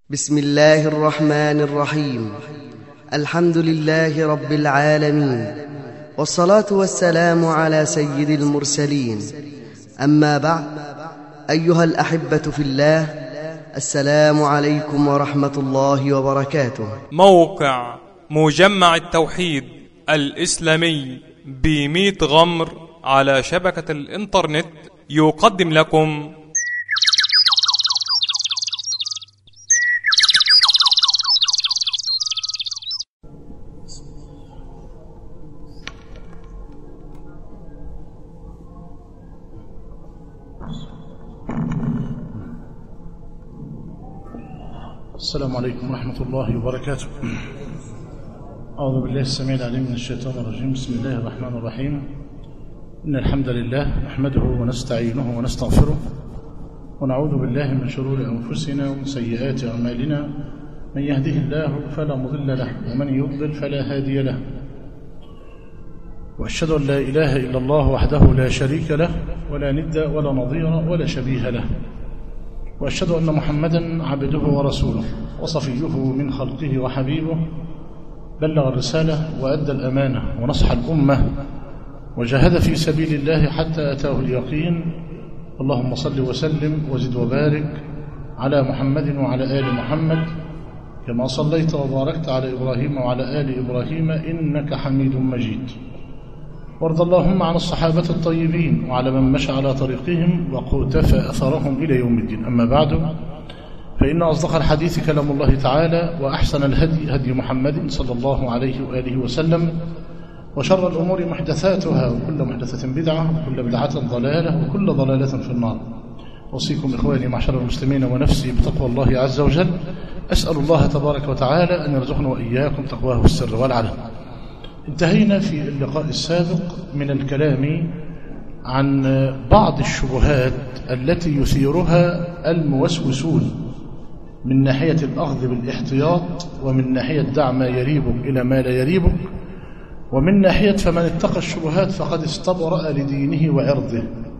بسم الله الرحمن الرحيم الحمد لله رب العالمين والصلاة والسلام على سيد المرسلين أما بعد أيها الأحبة في الله السلام عليكم ورحمة الله وبركاته موقع مجمع التوحيد الإسلامي بميت غمر على شبكة الإنترنت يقدم لكم السلام عليكم ورحمة الله وبركاته أعوذ بالله السميع العليم من الشيطان الرجيم بسم الله الرحمن الرحيم إن الحمد لله نحمده ونستعينه ونستغفره ونعوذ بالله من شرور أنفسنا ومن سيئات أعمالنا من يهده الله فلا مضل له ومن يضلل فلا هادي له وأشهد أن لا إله إلا الله وحده لا شريك له ولا ند ولا نظير ولا شبيه له وأشهد أن محمدا عبده ورسوله وصفيه من خلقه وحبيبه بلغ الرسالة وأدى الأمانة ونصح الأمة وجاهد في سبيل الله حتى أتاه اليقين اللهم صل وسلم وزد وبارك على محمد وعلى آل محمد كما صليت وباركت على إبراهيم وعلى آل إبراهيم إنك حميد مجيد وارض اللهم عن الصحابة الطيبين وعلى من مشى على طريقهم وقتفى أثرهم إلى يوم الدين أما بعد فإن أصدق الحديث كلام الله تعالى وأحسن الهدي هدي محمد صلى الله عليه وآله وسلم وشر الأمور محدثاتها وكل محدثة بدعة وكل بدعة ضلالة وكل ضلالة في النار أوصيكم إخواني معشر المسلمين ونفسي بتقوى الله عز وجل أسأل الله تبارك وتعالى أن يرزقنا وإياكم تقواه في السر والعلن انتهينا في اللقاء السابق من الكلام عن بعض الشبهات التي يثيرها الموسوسون من ناحية الأخذ بالاحتياط ومن ناحية دع ما يريبك إلى ما لا يريبك ومن ناحية فمن اتقى الشبهات فقد استبرأ لدينه وعرضه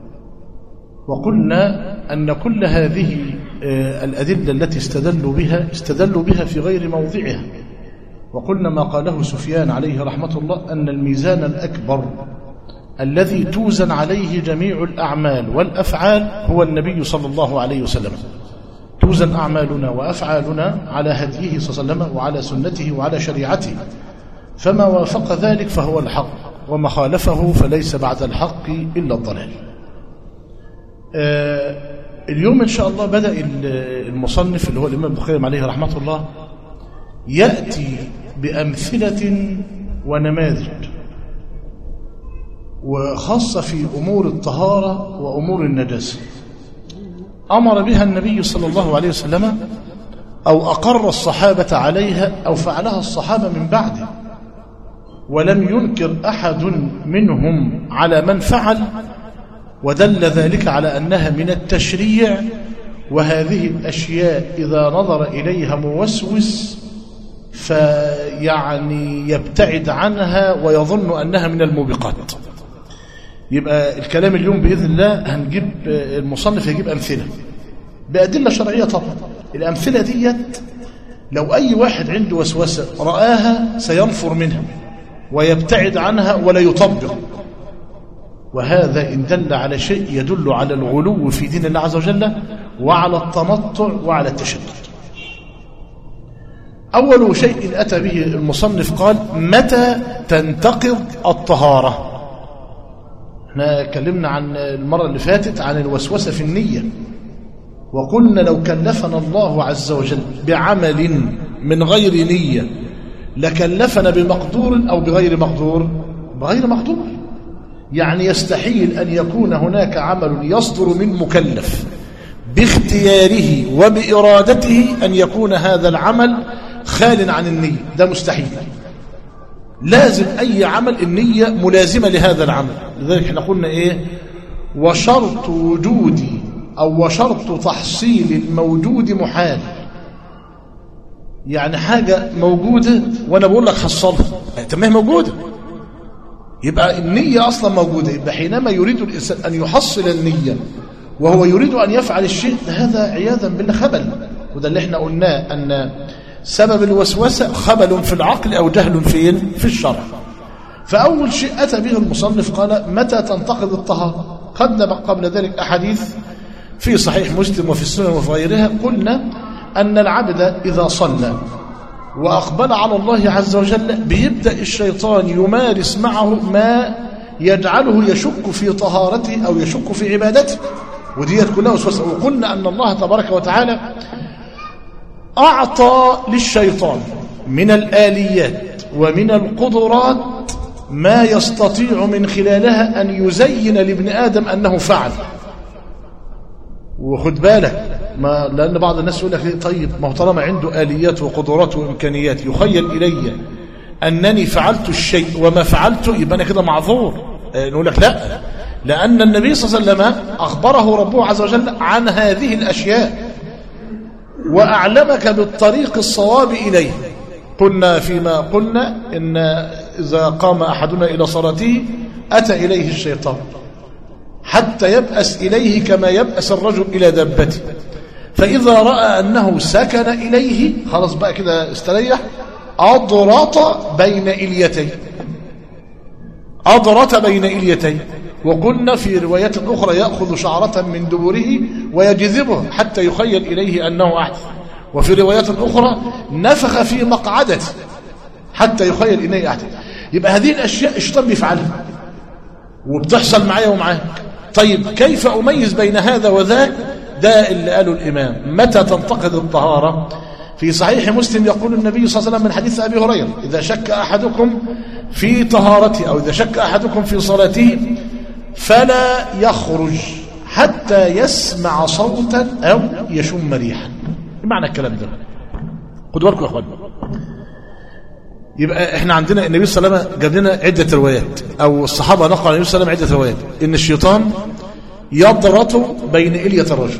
وقلنا أن كل هذه الأدلة التي استدلوا بها استدلوا بها في غير موضعها وقلنا ما قاله سفيان عليه رحمة الله أن الميزان الأكبر الذي توزن عليه جميع الأعمال والأفعال هو النبي صلى الله عليه وسلم توزن أعمالنا وأفعالنا على هديه صلى الله عليه وسلم وعلى سنته وعلى شريعته فما وافق ذلك فهو الحق وما خالفه فليس بعد الحق إلا الضلال آه اليوم إن شاء الله بدأ المصنف اللي هو الإمام البخاري عليه رحمة الله يأتي بأمثلة ونماذج وخاصة في أمور الطهارة وأمور النجاسة أمر بها النبي صلى الله عليه وسلم أو أقر الصحابة عليها أو فعلها الصحابة من بعده ولم ينكر أحد منهم على من فعل ودل ذلك على أنها من التشريع وهذه الأشياء إذا نظر إليها موسوس فيعني يبتعد عنها ويظن أنها من الموبقات يبقى الكلام اليوم بإذن الله هنجيب المصنف يجيب أمثلة بأدلة شرعية طبعا الأمثلة ديت لو أي واحد عنده وسوسة رآها سينفر منها ويبتعد عنها ولا يطبق وهذا إن دل على شيء يدل على الغلو في دين الله عز وجل وعلى التنطع وعلى التشدد أول شيء أتى به المصنف قال متى تنتقض الطهارة احنا اتكلمنا عن المرة اللي فاتت عن الوسوسة في النية وقلنا لو كلفنا الله عز وجل بعمل من غير نية لكلفنا بمقدور أو بغير مقدور بغير مقدور يعني يستحيل أن يكون هناك عمل يصدر من مكلف باختياره وبإرادته أن يكون هذا العمل خال عن النية ده مستحيل لازم أي عمل النية ملازمة لهذا العمل لذلك احنا قلنا إيه وشرط وجود أو وشرط تحصيل الموجود محال يعني حاجة موجودة وأنا بقول لك حصلها تمام موجودة يبقى النية أصلا موجودة يبقى حينما يريد الإنسان أن يحصل النية وهو يريد أن يفعل الشيء هذا عياذا بالله خبل وده اللي احنا قلناه أن سبب الوسوسة خبل في العقل أو جهل فين في الشرع فأول شيء أتى به المصنف قال متى تنتقد الطهارة قدم قبل ذلك أحاديث في صحيح مسلم وفي السنن وفي غيرها قلنا أن العبد إذا صلى وأقبل على الله عز وجل بيبدأ الشيطان يمارس معه ما يجعله يشك في طهارته أو يشك في عبادته وديت كلها وسوسة وقلنا أن الله تبارك وتعالى أعطى للشيطان من الآليات ومن القدرات ما يستطيع من خلالها أن يزين لابن آدم أنه فعل وخد بالك ما لأن بعض الناس يقول لك طيب ما هو طالما عنده آليات وقدرات وإمكانيات يخيل إلي أنني فعلت الشيء وما فعلته يبقى أنا كده معذور نقول لك لا لأن النبي صلى الله عليه وسلم أخبره ربه عز وجل عن هذه الأشياء وأعلمك بالطريق الصواب إليه قلنا فيما قلنا إن إذا قام أحدنا إلى صلاته أتى إليه الشيطان حتى يبأس إليه كما يبأس الرجل إلى دبته فإذا رأى أنه سكن إليه خلاص بقى كده استريح أضرط بين إليتين أضرط بين إليتين وقلنا في روايات أخرى يأخذ شعرة من دبره ويجذبه حتى يخيل إليه أنه أحدث وفي روايات أخرى نفخ في مقعدته حتى يخيل إليه أحدث يبقى هذه الأشياء الشيطان بيفعلها وبتحصل معايا ومعاك طيب كيف أميز بين هذا وذاك ده اللي قاله الإمام متى تنتقد الطهارة في صحيح مسلم يقول النبي صلى الله عليه وسلم من حديث أبي هريرة إذا شك أحدكم في طهارته أو إذا شك أحدكم في صلاته فلا يخرج حتى يسمع صوتا أو يشم ريحا معنى الكلام ده خدوا بالكم يا اخوان يبقى احنا عندنا النبي صلى الله عليه وسلم جاب لنا عده روايات او الصحابه نقلوا عن النبي صلى الله عليه وسلم عده روايات ان الشيطان يضرط بين اليه الرجل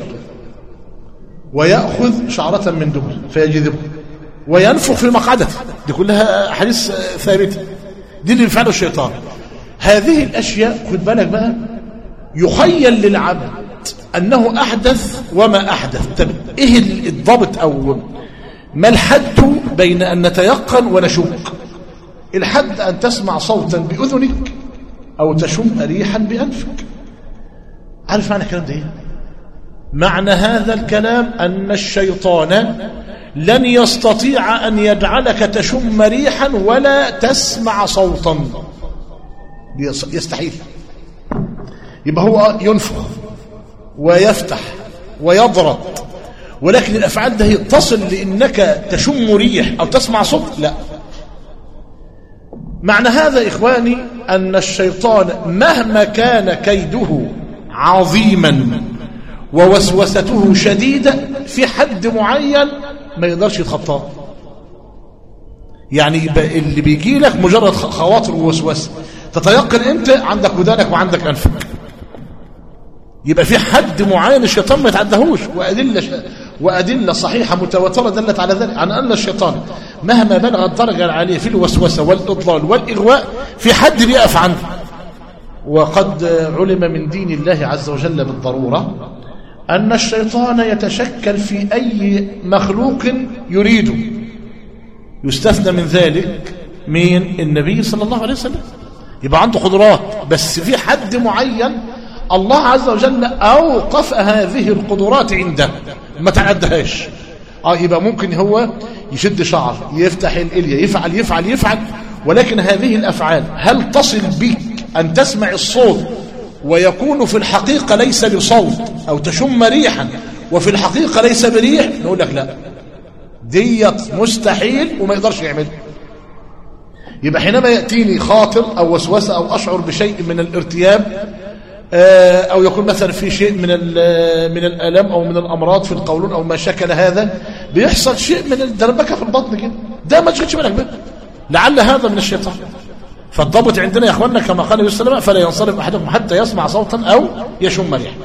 وياخذ شعره من دبر فيجذبه وينفخ في مقعدته دي كلها احاديث ثابته دي اللي بيفعله الشيطان هذه الاشياء خد بالك بقى يخيل للعبد انه احدث وما احدث طب ايه الضبط او ما الحد بين ان نتيقن ونشك الحد ان تسمع صوتا باذنك او تشم ريحا بانفك عارف معنى الكلام ده ايه معنى هذا الكلام ان الشيطان لن يستطيع ان يجعلك تشم ريحا ولا تسمع صوتا يستحيل يبقى هو ينفخ ويفتح ويضرب ولكن الافعال ده تصل لانك تشم ريح او تسمع صوت لا معنى هذا اخواني ان الشيطان مهما كان كيده عظيما ووسوسته شديده في حد معين ما يقدرش يتخطاه يعني اللي بيجي لك مجرد خواطر ووسوسه تتيقن انت عندك ودانك وعندك انفك يبقى في حد معين الشيطان ما يتعدهوش وأدلة, ش... وأدلة صحيحة متواترة دلت على ذلك عن أن الشيطان مهما بلغ الدرجة العالية في الوسوسة والإضلال والإغواء في حد بيقف عنه وقد علم من دين الله عز وجل بالضرورة أن الشيطان يتشكل في أي مخلوق يريده يستثنى من ذلك من النبي صلى الله عليه وسلم يبقى عنده قدرات بس في حد معين الله عز وجل أوقف هذه القدرات عنده ما تعدهاش آه يبقى ممكن هو يشد شعر يفتح الإلية يفعل يفعل يفعل ولكن هذه الأفعال هل تصل بك أن تسمع الصوت ويكون في الحقيقة ليس بصوت أو تشم ريحا وفي الحقيقة ليس بريح نقول لك لا ديت مستحيل وما يقدرش يعمل يبقى حينما يأتيني خاطر أو وسوسة أو أشعر بشيء من الارتياب أو يكون مثلا في شيء من من الآلام أو من الأمراض في القولون أو ما شكل هذا بيحصل شيء من الدربكة في البطن كده ده ما تشغلش بالك به لعل هذا من الشيطان فالضبط عندنا يا اخواننا كما قال النبي صلى الله عليه وسلم فلا ينصرف احدكم حتى يسمع صوتا او يشم ريحا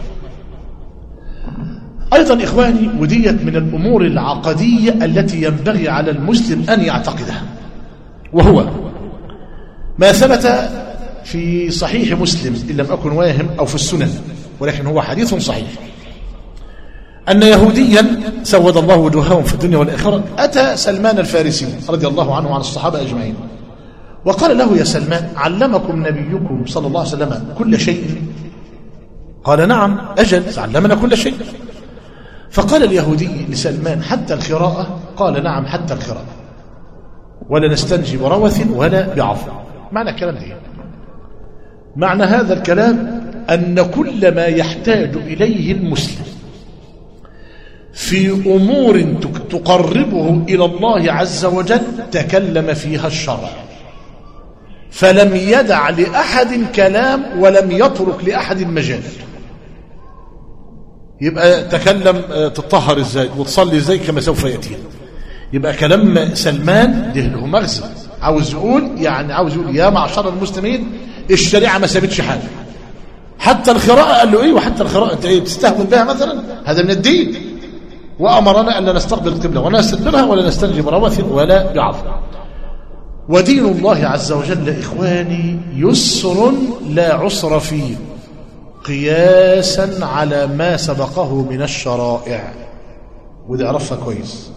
ايضا اخواني وديت من الامور العقديه التي ينبغي على المسلم ان يعتقدها وهو ما ثبت في صحيح مسلم ان لم اكن واهم او في السنن ولكن هو حديث صحيح أن يهوديا سود الله وجوههم في الدنيا والآخرة أتى سلمان الفارسي رضي الله عنه وعن الصحابة أجمعين وقال له يا سلمان علمكم نبيكم صلى الله عليه وسلم كل شيء قال نعم أجل علمنا كل شيء فقال اليهودي لسلمان حتى القراءة قال نعم حتى القراءة ولا نستنجي بروث ولا بعفو معنى الكلام ده معنى هذا الكلام أن كل ما يحتاج إليه المسلم في أمور تقربه إلى الله عز وجل تكلم فيها الشرع فلم يدع لأحد كلام ولم يترك لأحد مجال يبقى تكلم تطهر ازاي وتصلي ازاي كما سوف يأتي يبقى كلام سلمان ده له مغزى عاوز يقول يعني عاوز يقول يا معشر المسلمين الشريعة ما سابتش حاجة حتى القراءة قال له ايه وحتى القراءة انت ايه بتستهون بها مثلا هذا من الدين وأمرنا أن لا نستقبل القبلة ولا نستدبرها ولا نستنجي بروث ولا بعفو ودين الله عز وجل إخواني يسر لا عسر فيه قياسا على ما سبقه من الشرائع وده عرفها كويس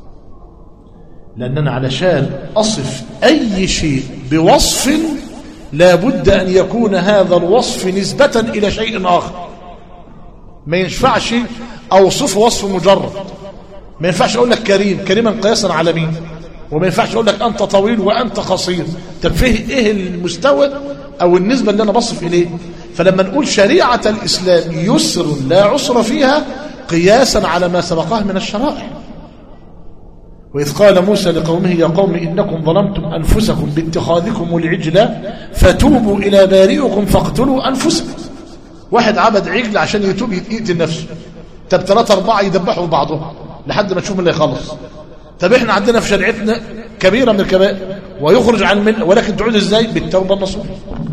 لأننا علشان أصف أي شيء بوصف لا بد أن يكون هذا الوصف نسبة إلى شيء آخر ما ينفعش أوصفه وصف مجرد ما ينفعش أقول لك كريم كريما قياسا على مين وما ينفعش أقول لك أنت طويل وأنت قصير طب فيه إيه المستوى أو النسبة اللي أنا بصف إليه فلما نقول شريعة الإسلام يسر لا عسر فيها قياسا على ما سبقه من الشرائع وإذ قال موسى لقومه يا قوم إنكم ظلمتم أنفسكم باتخاذكم العجلة فتوبوا إلى بارئكم فاقتلوا أنفسكم واحد عبد عجل عشان يتوب يقتل نفسه طب ثلاثة أربعة يدبحوا بعضهم لحد ما تشوف اللي يخلص طب احنا عندنا في شريعتنا كبيرة من الكبائر ويخرج عن المله ولكن تعود ازاي بالتوبة النصوح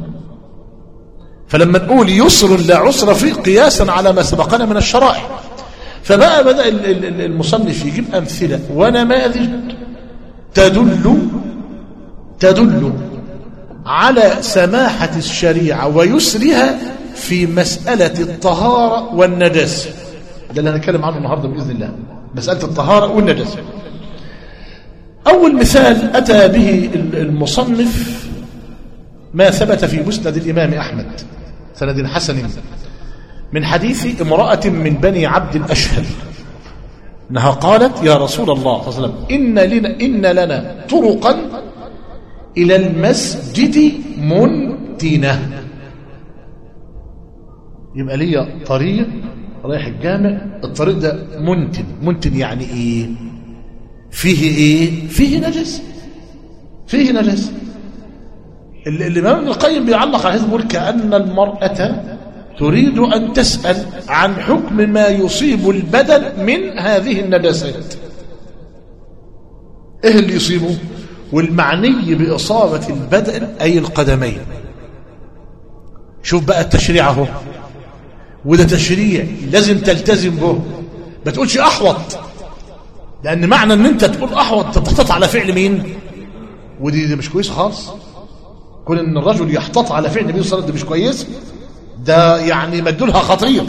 فلما نقول يسر لا عسر فيه قياسا على ما سبقنا من الشرائع فبقى بدأ المصنف يجيب أمثلة ونماذج تدل تدل على سماحة الشريعة ويسرها في مسألة الطهارة والنجاسة ده اللي هنتكلم عنه النهاردة بإذن الله مسألة الطهارة والنجاسة أول مثال أتى به المصنف ما ثبت في مسند الإمام أحمد سند حسن من حديث امرأة من بني عبد الأشهر أنها قالت يا رسول الله صلى الله عليه وسلم إن لنا, إن لنا طرقا إلى المسجد منتنة يبقى لي طريق رايح الجامع الطريق ده منتن منتن يعني ايه فيه ايه فيه نجس فيه نجس الامام ابن القيم بيعلق على هذا يقول كأن المرأة تريد أن تسأل عن حكم ما يصيب البدن من هذه النجاسات ايه اللي يصيبه والمعني بإصابة البدن أي القدمين شوف بقى التشريع اهو وده تشريع لازم تلتزم به ما تقولش احوط لان معنى ان انت تقول احوط تحتط على فعل مين ودي دي مش كويس خالص كون ان الرجل يحتط على فعل النبي صلى الله عليه وسلم مش كويس ده يعني مدلها خطير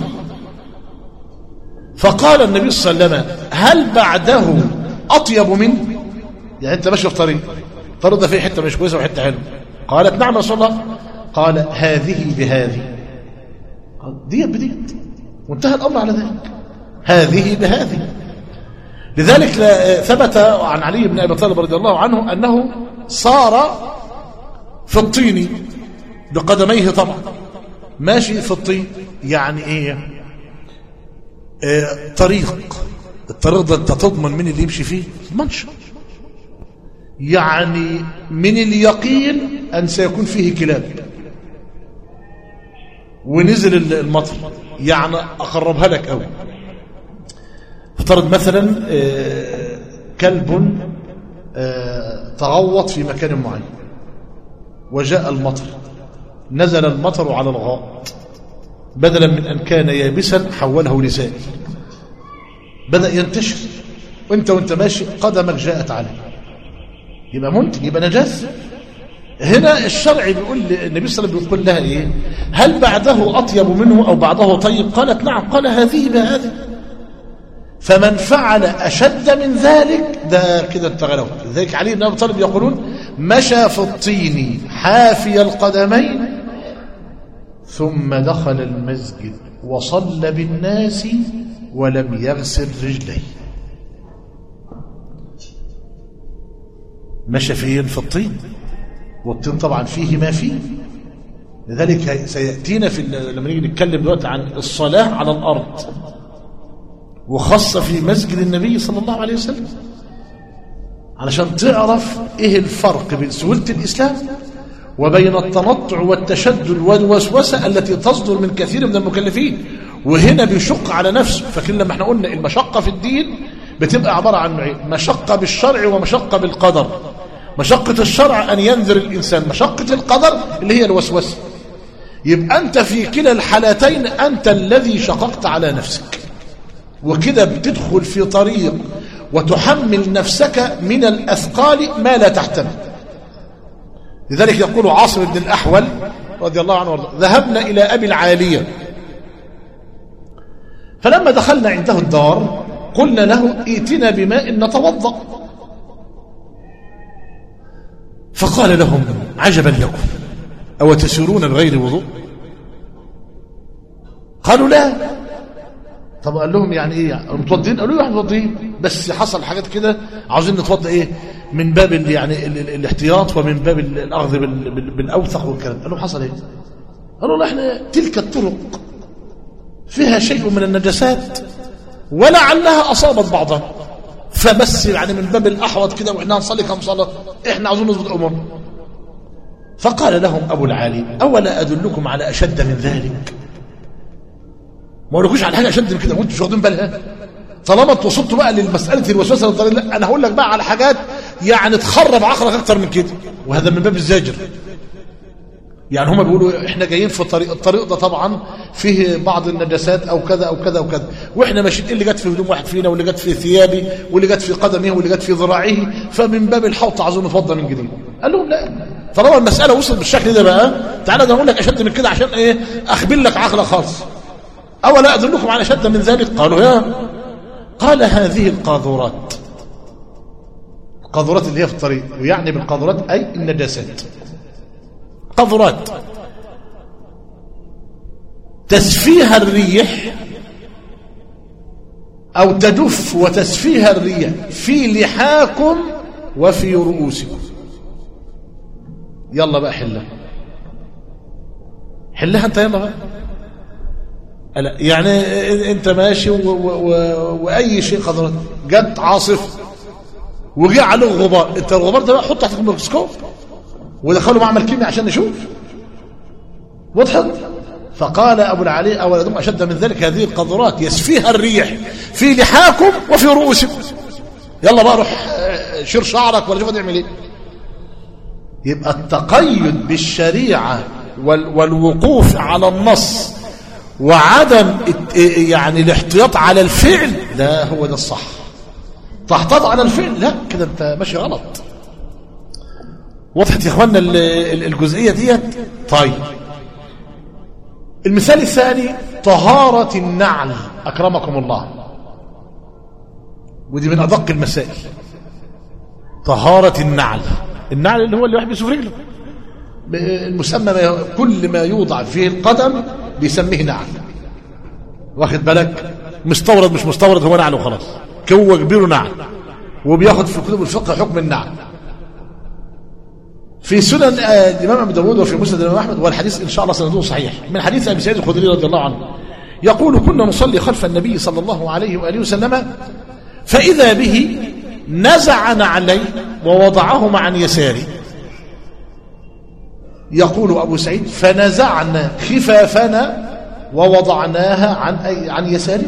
فقال النبي صلى الله عليه وسلم هل بعده اطيب منه يعني انت ماشي في طريق الطريق ده فيه حته مش كويسه وحته حلوه قالت نعم يا رسول الله قال هذه بهذه ديت بديت وانتهى الأمر على ذلك هذه بهذه لذلك ثبت عن علي بن أبي طالب رضي الله عنه أنه صار في الطين بقدميه طبعا ماشي في الطين يعني ايه اه طريق الطريق ده انت تضمن من اللي يمشي فيه منشأ يعني من اليقين أن سيكون فيه كلاب ونزل المطر يعني أقربها لك أوي افترض مثلا كلب تغوط في مكان معين وجاء المطر نزل المطر على الغائط بدلا من أن كان يابسا حوله لسائل بدأ ينتشر وانت وانت ماشي قدمك جاءت عليه يبقى منتج يبقى نجاس هنا الشرع بيقول النبي صلى الله عليه وسلم بيقول لها ايه هل بعده اطيب منه او بعده طيب قالت نعم قال هذه بهذه فمن فعل اشد من ذلك ده كده انتغله لذلك علي بن ابي طالب يقولون مشى في الطين حافي القدمين ثم دخل المسجد وصلى بالناس ولم يغسل رجليه مشى فين في الطين والطين طبعا فيه ما فيه لذلك سيأتينا في لما نيجي نتكلم دلوقتي عن الصلاة على الأرض وخاصة في مسجد النبي صلى الله عليه وسلم علشان تعرف ايه الفرق بين سهولة الإسلام وبين التنطع والتشدد والوسوسة التي تصدر من كثير من المكلفين وهنا بيشق على نفسه فاكرين لما احنا قلنا المشقة في الدين بتبقى عبارة عن نوعين مشقة بالشرع ومشقة بالقدر مشقة الشرع أن ينذر الإنسان مشقة القدر اللي هي الوسوسة يبقى أنت في كلا الحالتين أنت الذي شققت على نفسك وكده بتدخل في طريق وتحمل نفسك من الأثقال ما لا تحتمل لذلك يقول عاصم بن الأحول رضي الله عنه وارضاه ذهبنا إلى أبي العالية فلما دخلنا عنده الدار قلنا له ائتنا بماء نتوضأ فقال لهم عجبا لكم أو تسيرون بغير وضوء قالوا لا طب قال لهم يعني ايه متوضين قالوا له احنا متوضين بس حصل حاجات كده عاوزين نتوضى ايه من باب ال يعني ال ال الاحتياط ومن باب الاخذ بال بال بالاوثق والكلام قال لهم حصل ايه قالوا لا احنا تلك الطرق فيها شيء من النجاسات ولعلها اصابت بعضنا فبس يعني من باب الاحوط كده واحنا هنصلي كم صلاه احنا عاوزين نظبط امورنا فقال لهم ابو العالي اولا ادلكم على اشد من ذلك ما اقولكوش على حاجه اشد من كده وانتوا مش واخدين بالها طالما توصلتوا بقى للمساله الوسوسه والضلال لا انا هقول لك بقى على حاجات يعني تخرب عقلك اكتر من كده وهذا من باب الزاجر يعني هما بيقولوا احنا جايين في الطريق الطريق ده طبعا فيه بعض النجاسات او كذا او كذا وكذا واحنا ماشيين ايه اللي جت في هدوم واحد فينا واللي جت في ثيابي واللي جت في قدمه واللي جت في ذراعه فمن باب الحوط عاوزين نتوضى من جديد قال لهم لا طالما المساله وصلت بالشكل ده بقى تعالى ده اقول لك اشد من كده عشان ايه اخبر لك عقلك خالص اولا ادلكم على اشد من ذلك قالوا يا قال هذه القاذورات القاذورات اللي هي في الطريق ويعني بالقاذورات اي النجاسات قذرات تسفيها الريح أو تدف وتسفيها الريح في لحاكم وفي رؤوسكم يلا بقى حلها حلها انت يلا بقى ألا يعني انت ماشي و و و واي شيء قدرت جت عاصفه وجه عليه غبار انت الغبار ده بقى حطه تحت الميكروسكوب ودخلوا معمل كيمياء عشان نشوف وضحت فقال أبو العلي أولدهم أشد من ذلك هذه القذرات يسفيها الريح في لحاكم وفي رؤوسكم يلا بقى روح شير شعرك ولا شوف تعمل ايه يبقى التقيد بالشريعة والوقوف على النص وعدم يعني الاحتياط على الفعل لا هو ده الصح تحتاط على الفعل لا كده انت ماشي غلط وضحت يا اخوانا الجزئية ديت طيب المثال الثاني طهارة النعل أكرمكم الله ودي من أدق المسائل طهارة النعل النعل اللي هو اللي واحد بيشوف رجله المسمى ما كل ما يوضع فيه القدم بيسميه نعل واخد بالك مستورد مش مستورد هو نعل وخلاص كوه كبير نعل وبياخد في كتب الفقه حكم النعل في سنن الإمام أبي داود وفي مسند الإمام أحمد والحديث إن شاء الله سنده صحيح من حديث أبي سعيد الخدري رضي الله عنه يقول كنا نصلي خلف النبي صلى الله عليه وآله وسلم فإذا به نزع نعلي ووضعهما عن يساري يقول أبو سعيد فنزعنا خفافنا ووضعناها عن أي عن يساري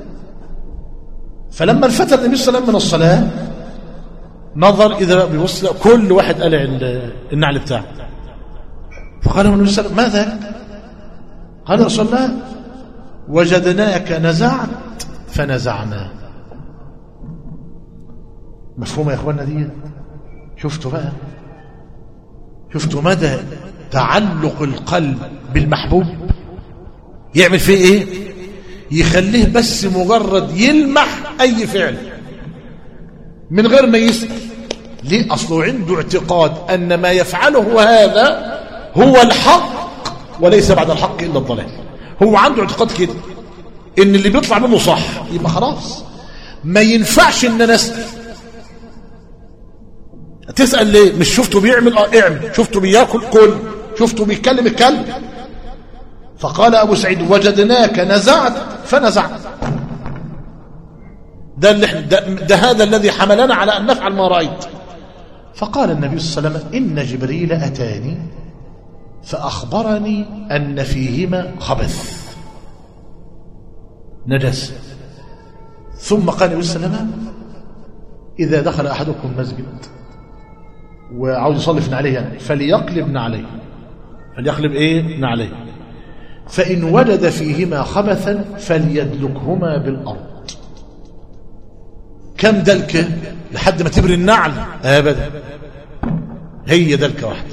فلما الفتى النبي صلى الله عليه وسلم من الصلاة نظر إذا بيبص كل واحد قلع النعل بتاعه فقال له النبي صلى الله عليه وسلم ماذا قال رسول الله وجدناك نزعت فنزعنا مفهوم يا اخوانا دي شفتوا بقى شفتوا مدى تعلق القلب بالمحبوب يعمل فيه ايه يخليه بس مجرد يلمح اي فعل من غير ما يسأل ليه اصله عنده اعتقاد ان ما يفعله هذا هو الحق وليس بعد الحق الا الضلال هو عنده اعتقاد كده ان اللي بيطلع منه صح يبقى خلاص ما ينفعش ان انا اسال تسال ليه مش شفته بيعمل اه اعمل شفته بياكل كل شفته بيتكلم اتكلم فقال ابو سعيد وجدناك نزعت فنزعت ده, اللي احنا- ده, ده هذا الذي حملنا على ان نفعل ما رايت فقال النبي صلى الله عليه وسلم ان جبريل اتاني فاخبرني ان فيهما خبث نجس ثم قال النبي صلى الله عليه وسلم إذا دخل أحدكم مسجد وعاوز يصلي في نعليه يعني فليقلب نعليه فليقلب إيه نعليه فإن وجد فيهما خبثا فليدلكهما بالأرض كم دلكة لحد ما تبري النعل أبدا هي دلكة واحدة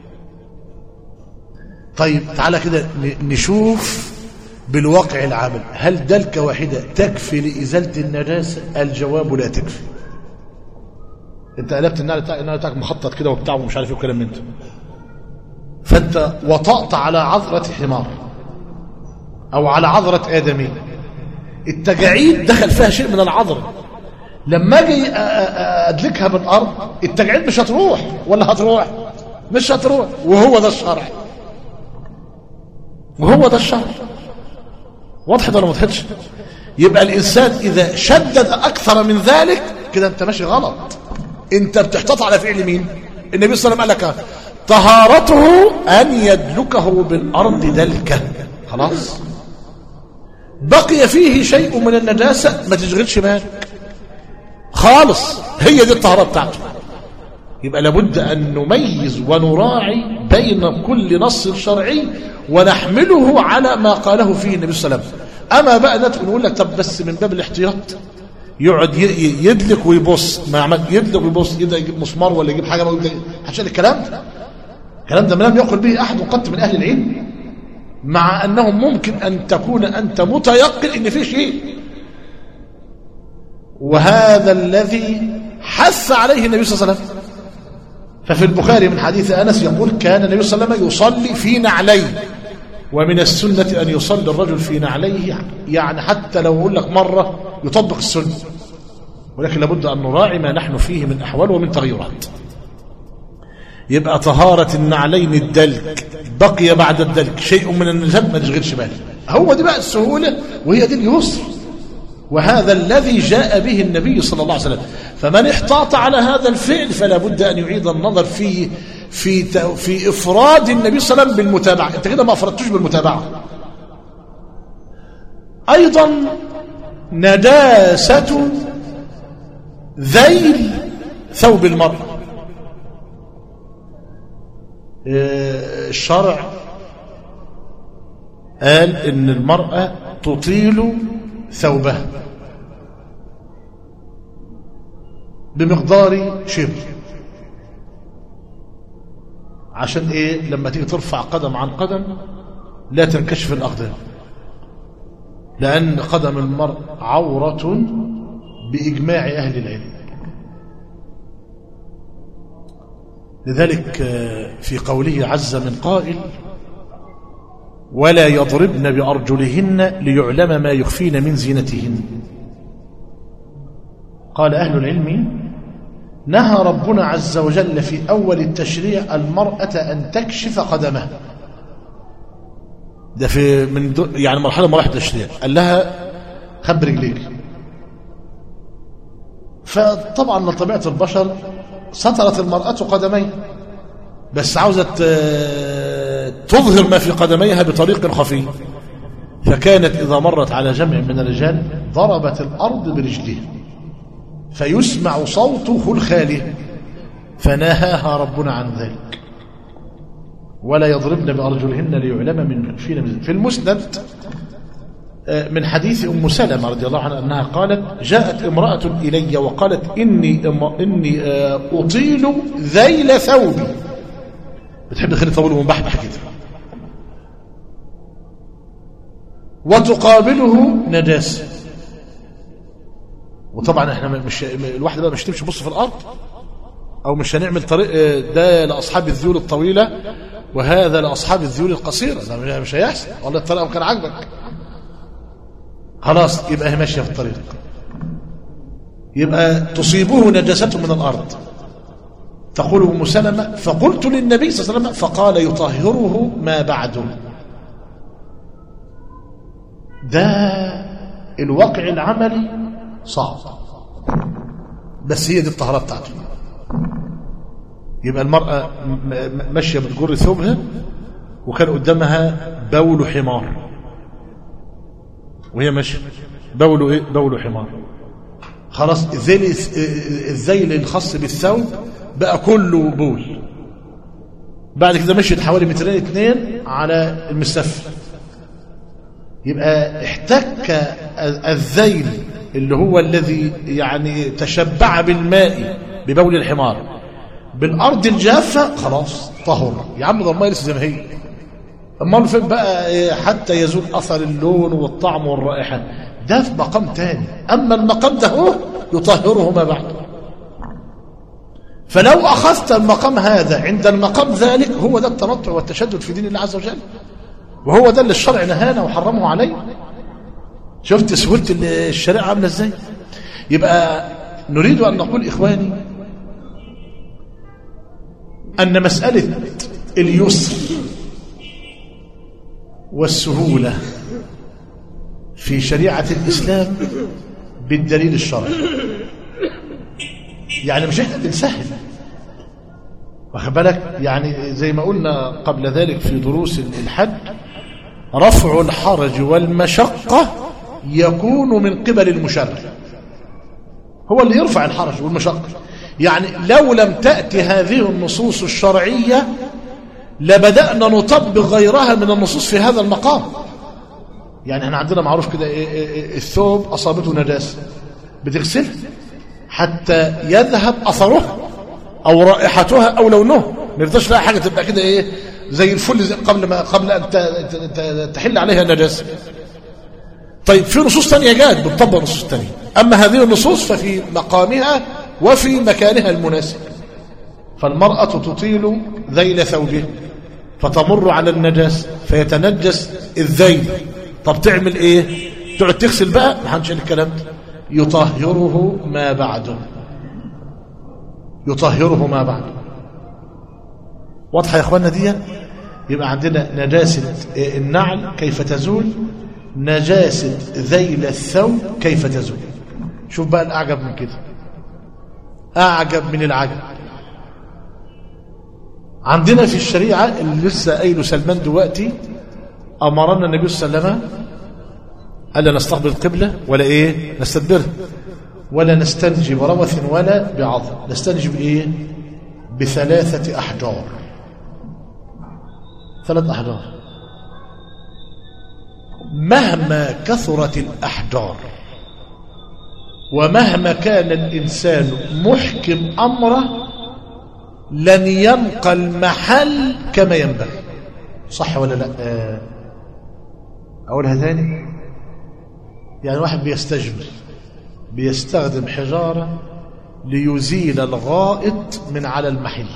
طيب تعالى كده ن- نشوف بالواقع العمل هل دلكة واحدة تكفي لإزالة النجاسة الجواب لا تكفي انت قلبت النعل بتاعك النعل بتاعك مخطط كده وبتاع ومش عارف ايه وكلام من ده فانت وطأت على عذرة حمار او على عذرة آدمي التجاعيد دخل فيها شيء من العذرة لما اجي أ- أ- أ- ادلكها بالارض التجاعيد مش هتروح ولا هتروح مش هتروح وهو ده الشرع وهو ده الشرع وضحت ولا ما وضحتش يبقى الانسان اذا شدد اكثر من ذلك كده انت ماشي غلط انت بتحتاط على فعل مين النبي صلى الله عليه وسلم قال لك طهارته ان يدلكه بالارض دلكه خلاص بقي فيه شيء من النجاسه ما تشغلش بالك خالص هي دي الطهاره بتاعته يبقى لابد أن نميز ونراعي بين كل نص شرعي ونحمله على ما قاله فيه النبي صلى الله عليه وسلم أما بقى ندخل نقول لك طب بس من باب الاحتياط يقعد ي- ي- يدلك ويبص ما عمل يدلك ويبص يبدا يجيب مسمار ولا يجيب حاجه ما يقول عشان الكلام ده الكلام ده ما لم يقل به احد قط من اهل العلم مع انه ممكن ان تكون انت متيقن ان في شيء وهذا الذي حث عليه النبي صلى الله عليه وسلم ففي البخاري من حديث أنس يقول كان النبي صلى الله عليه وسلم يصلي في نعليه ومن السنة أن يصلي الرجل في نعليه يعني حتى لو أقول لك مرة يطبق السنة ولكن لابد أن نراعي ما نحن فيه من أحوال ومن تغيرات يبقى طهارة النعلين الدلك بقي بعد الدلك شيء من النجم ما تشغلش بالك هو دي بقى السهولة وهي دي اليسر وهذا الذي جاء به النبي صلى الله عليه وسلم فمن احتاط على هذا الفعل فلا بد أن يعيد النظر في في في إفراد النبي صلى الله عليه وسلم بالمتابعة أنت كده ما أفردتوش بالمتابعة أيضا نجاسة ذيل ثوب المرأة آه، الشرع قال إن المرأة تطيل ثوبها بمقدار شبر عشان ايه لما تيجي ترفع قدم عن قدم لا تنكشف الاقدام لان قدم المرء عوره باجماع اهل العلم لذلك آه، في قوله عز من قائل ولا يضربن بأرجلهن ليعلم ما يخفين من زينتهن قال أهل العلم نهى ربنا عز وجل في أول التشريع المرأة أن تكشف قدمها ده في من دو يعني مرحلة مراحل التشريع قال لها خب رجليك فطبعا لطبيعة البشر سترت المرأة قدمين بس عاوزة ت- تظهر ما في قدميها بطريق خفي فكانت إذا مرت على جمع من الرجال ضربت الأرض برجلها فيسمع صوته الخالي فنهاها ربنا عن ذلك ولا يضربن بأرجلهن ليعلم من يكفين من في المسند آه، من حديث أم سلمة رضي الله عنها أنها قالت جاءت امرأة إلي وقالت إني, إني آه، أطيل ذيل ثوبي بتحب تخلي طويل ومبحبح كده وتقابله نجاسة وطبعا احنا مش الواحد بقى مش تمشي بص في الارض او مش هنعمل طريق ده لاصحاب الذيول الطويله وهذا لاصحاب الذيول القصيره ده مش هيحصل والله الطريقه كان عاجبك خلاص يبقى هي ماشيه في الطريق يبقى تصيبه نجاسة من الأرض تقول أم سلمة فقلت للنبي صلى الله عليه وسلم فقال يطهره ما بعده ده الواقع العملي صعب بس هي دي الطهارة بتاعته يبقى المرأة ماشية بتجر ثوبها وكان قدامها بول حمار وهي ماشية بول ايه بول حمار خلاص الذيل الذيل الخاص بالثوب بقى كله بول بعد كده مشيت حوالي مترين اتنين على المسفل يبقى احتك الذيل اللي هو الذي يعني تشبع بالماء ببول الحمار بالارض الجافه خلاص طهر يا عم ده الميه لسه زي ما هي امال فين بقى حتى يزول اثر اللون والطعم والرائحه ده في مقام تاني اما المقام ده هو يطهره ما بعده فلو اخذت المقام هذا عند المقام ذلك هو ده التنطع والتشدد في دين الله عز وجل وهو ده اللي الشرع نهانا وحرمه علينا شفت سهوله الشريعه عامله ازاي يبقى نريد ان نقول اخواني ان مساله اليسر والسهوله في شريعه الاسلام بالدليل الشرعي يعني مش احنا بنسهل واخد بالك يعني زي ما قلنا قبل ذلك في دروس الحج رفع الحرج والمشقة يكون من قبل المشرع هو اللي يرفع الحرج والمشقة يعني لو لم تأتي هذه النصوص الشرعية لبدأنا نطبق غيرها من النصوص في هذا المقام يعني احنا عندنا معروف كده الثوب أصابته نجاسة بتغسله حتى يذهب أثره أو رائحتها أو لونه ما يرضاش لها حاجة تبقى كده إيه زي الفل زي قبل ما قبل أن تحل عليها النجاسة طيب في نصوص تانية جاءت بتطبق نصوص تانية أما هذه النصوص ففي مقامها وفي مكانها المناسب فالمرأة تطيل ذيل ثوبها فتمر على النجاسة فيتنجس الذيل طب تعمل ايه تقعد تغسل بقى ما حنش الكلام ده يطهره ما بعده يطهره ما بعده واضحه يا اخوانا دي يبقى عندنا نجاسه النعل كيف تزول نجاسه ذيل الثوب كيف تزول شوف بقى الاعجب من كده اعجب من العجب عندنا في الشريعه اللي لسه قايله سلمان دلوقتي امرنا النبي صلى الله عليه وسلم الا نستقبل القبله ولا ايه نستدبرها ولا نستنجي بروث ولا بعظم نستنجي بايه بثلاثه احجار ثلاث احجار مهما كثرت الاحجار ومهما كان الانسان محكم امره لن ينقى المحل كما ينبغي صح ولا لا آه. اقولها ثاني يعني واحد بيستجمل بيستخدم حجارة ليزيل الغائط من على المحل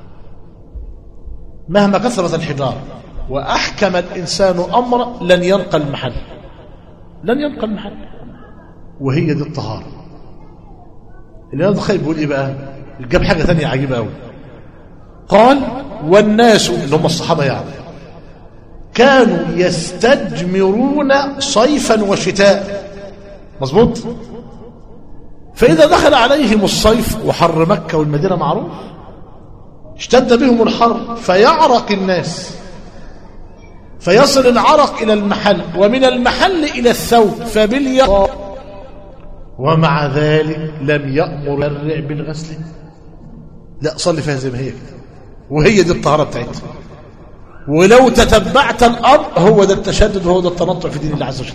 مهما كثرت الحجارة وأحكم الإنسان أمر لن ينقى المحل لن ينقى المحل وهي دي الطهارة الإمام الخيب بيقول إيه بقى جاب حاجة ثانية عجيبة أوي قال والناس اللي هم الصحابة يعني كانوا يستجمرون صيفا وشتاء مظبوط فإذا دخل عليهم الصيف وحر مكة والمدينة معروف اشتد بهم الحر فيعرق الناس فيصل العرق إلى المحل ومن المحل إلى الثوب فباليقظة ومع ذلك لم يأمر الرع بالغسل لا صلي فيها زي ما هي كده وهي دي الطهارة بتاعتها ولو تتبعت الأمر هو ده التشدد وهو ده التنطع في دين الله عز وجل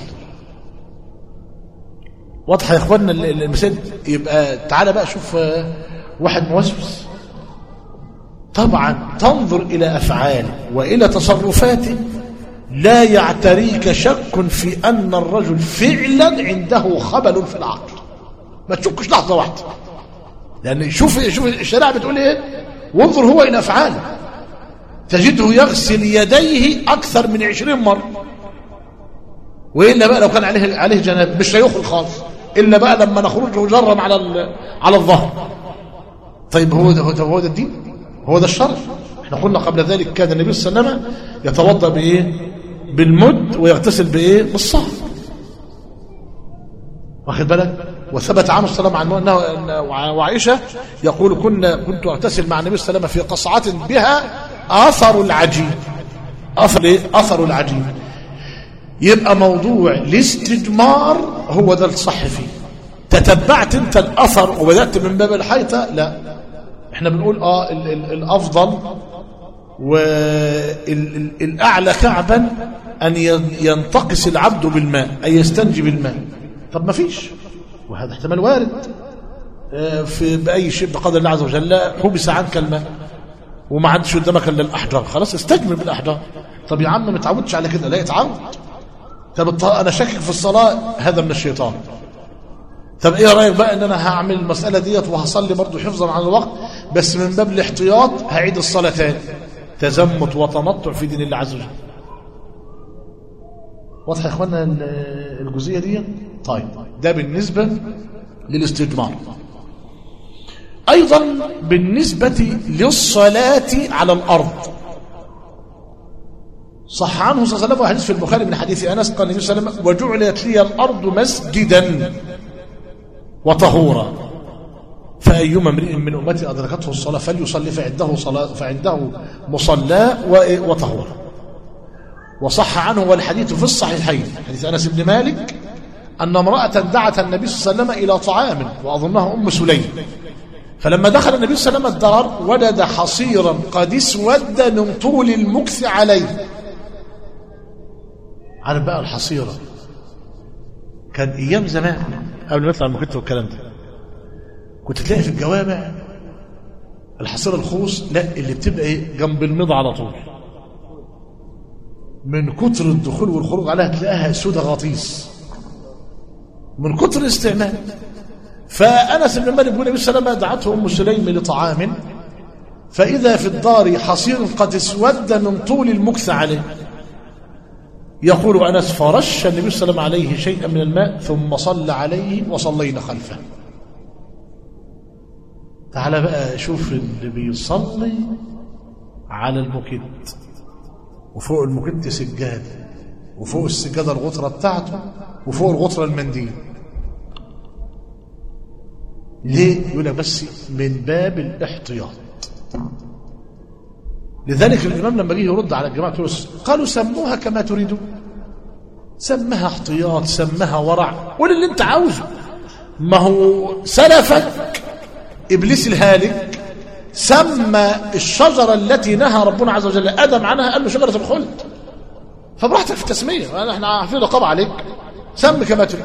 واضحة يا اخوانا المسائل يبقى تعالى بقى شوف واحد موسوس طبعا تنظر إلى أفعاله وإلى تصرفاته لا يعتريك شك في أن الرجل فعلا عنده خبل في العقل ما تشكش لحظة واحدة لأن شوف شوف الشريعة بتقول إيه وانظر هو إلى أفعاله تجده يغسل يديه أكثر من عشرين مرة وإلا بقى لو كان عليه عليه جناب مش هيخرج خالص إلا بقى لما نخرج وجرم على على الظهر طيب هو ده هو ده, هو ده الدين هو ده الشرع احنا قلنا قبل ذلك كان النبي صلى الله عليه وسلم يتوضا بايه بالمد ويغتسل بايه بالصهر واخد بالك وثبت عنه السلام عن انه وعائشه يقول كنا كنت اغتسل مع النبي صلى الله عليه وسلم في قصعه بها اثر العجين اثر ايه اثر العجين يبقى موضوع الاستجمار هو ده الصح فيه تتبعت انت الاثر وبدات من باب الحيطه لا احنا بنقول اه ال ال الافضل والاعلى كعبا ان ينتقص العبد بالماء ان يستنجي بالماء طب ما فيش وهذا احتمال وارد آه في باي شيء بقدر الله عز وجل حبس عنك الماء وما عادش قدامك الا الاحجار خلاص استجمل بالاحجار طب يا عم ما تعودش على كده لا يتعود طب انا شاكك في الصلاه هذا من الشيطان طب ايه رايك بقى ان انا هعمل المساله ديت وهصلي برضه حفظا عن الوقت بس من باب الاحتياط هعيد الصلاه تاني تزمت وتنطع في دين الله عز وجل واضح يا اخوانا الجزئيه دي طيب ده بالنسبه للاستجمار ايضا بالنسبه للصلاه على الارض صح عنه صلى الله عليه وسلم حديث في البخاري من حديث انس قال النبي صلى الله عليه وسلم وجعلت لي الارض مسجدا وطهورا فأيما امرئ من أمتي أدركته الصلاة فليصلي فعنده, صلاة فعنده مصلى وطهور وصح عنه والحديث في الصحيحين حديث أنس بن مالك أن امرأة دعت النبي صلى الله عليه وسلم إلى طعام وأظنها أم سليم فلما دخل النبي صلى الله عليه وسلم الدار وجد حصيرا قد اسود من طول المكث عليه عارف بقى الحصيرة كان أيام زمان قبل ما يطلع المكتب والكلام ده كنت تلاقي في الجوامع الحصيرة الخوص لا اللي بتبقى ايه جنب المضى على طول من كتر الدخول والخروج عليها تلاقيها سودة غطيس من كتر الاستعمال فأنس بن مالك بن أبي سلمة دعته أم سليم لطعام فإذا في الدار حصير قد اسود من طول المكث عليه يقول أنس فرش النبي صلى الله عليه وسلم عليه شيئا من الماء ثم صلى عليه وصلينا خلفه تعال بقى شوف اللي بيصلي على المكت وفوق المكت سجادة وفوق السجادة الغطرة بتاعته وفوق الغطرة المنديل ليه؟ يقول لك بس من باب الاحتياط لذلك الإمام لما جه يرد على الجماعة قالوا سموها كما تريدون سمها احتياط سمها ورع قول اللي انت عاوزه ما هو سلفك إبليس الهالك سمى الشجرة التي نهى ربنا عز وجل آدم عنها قال له شجرة الخلد فبراحتك في التسمية احنا عارفين رقابة عليك سم كما تريد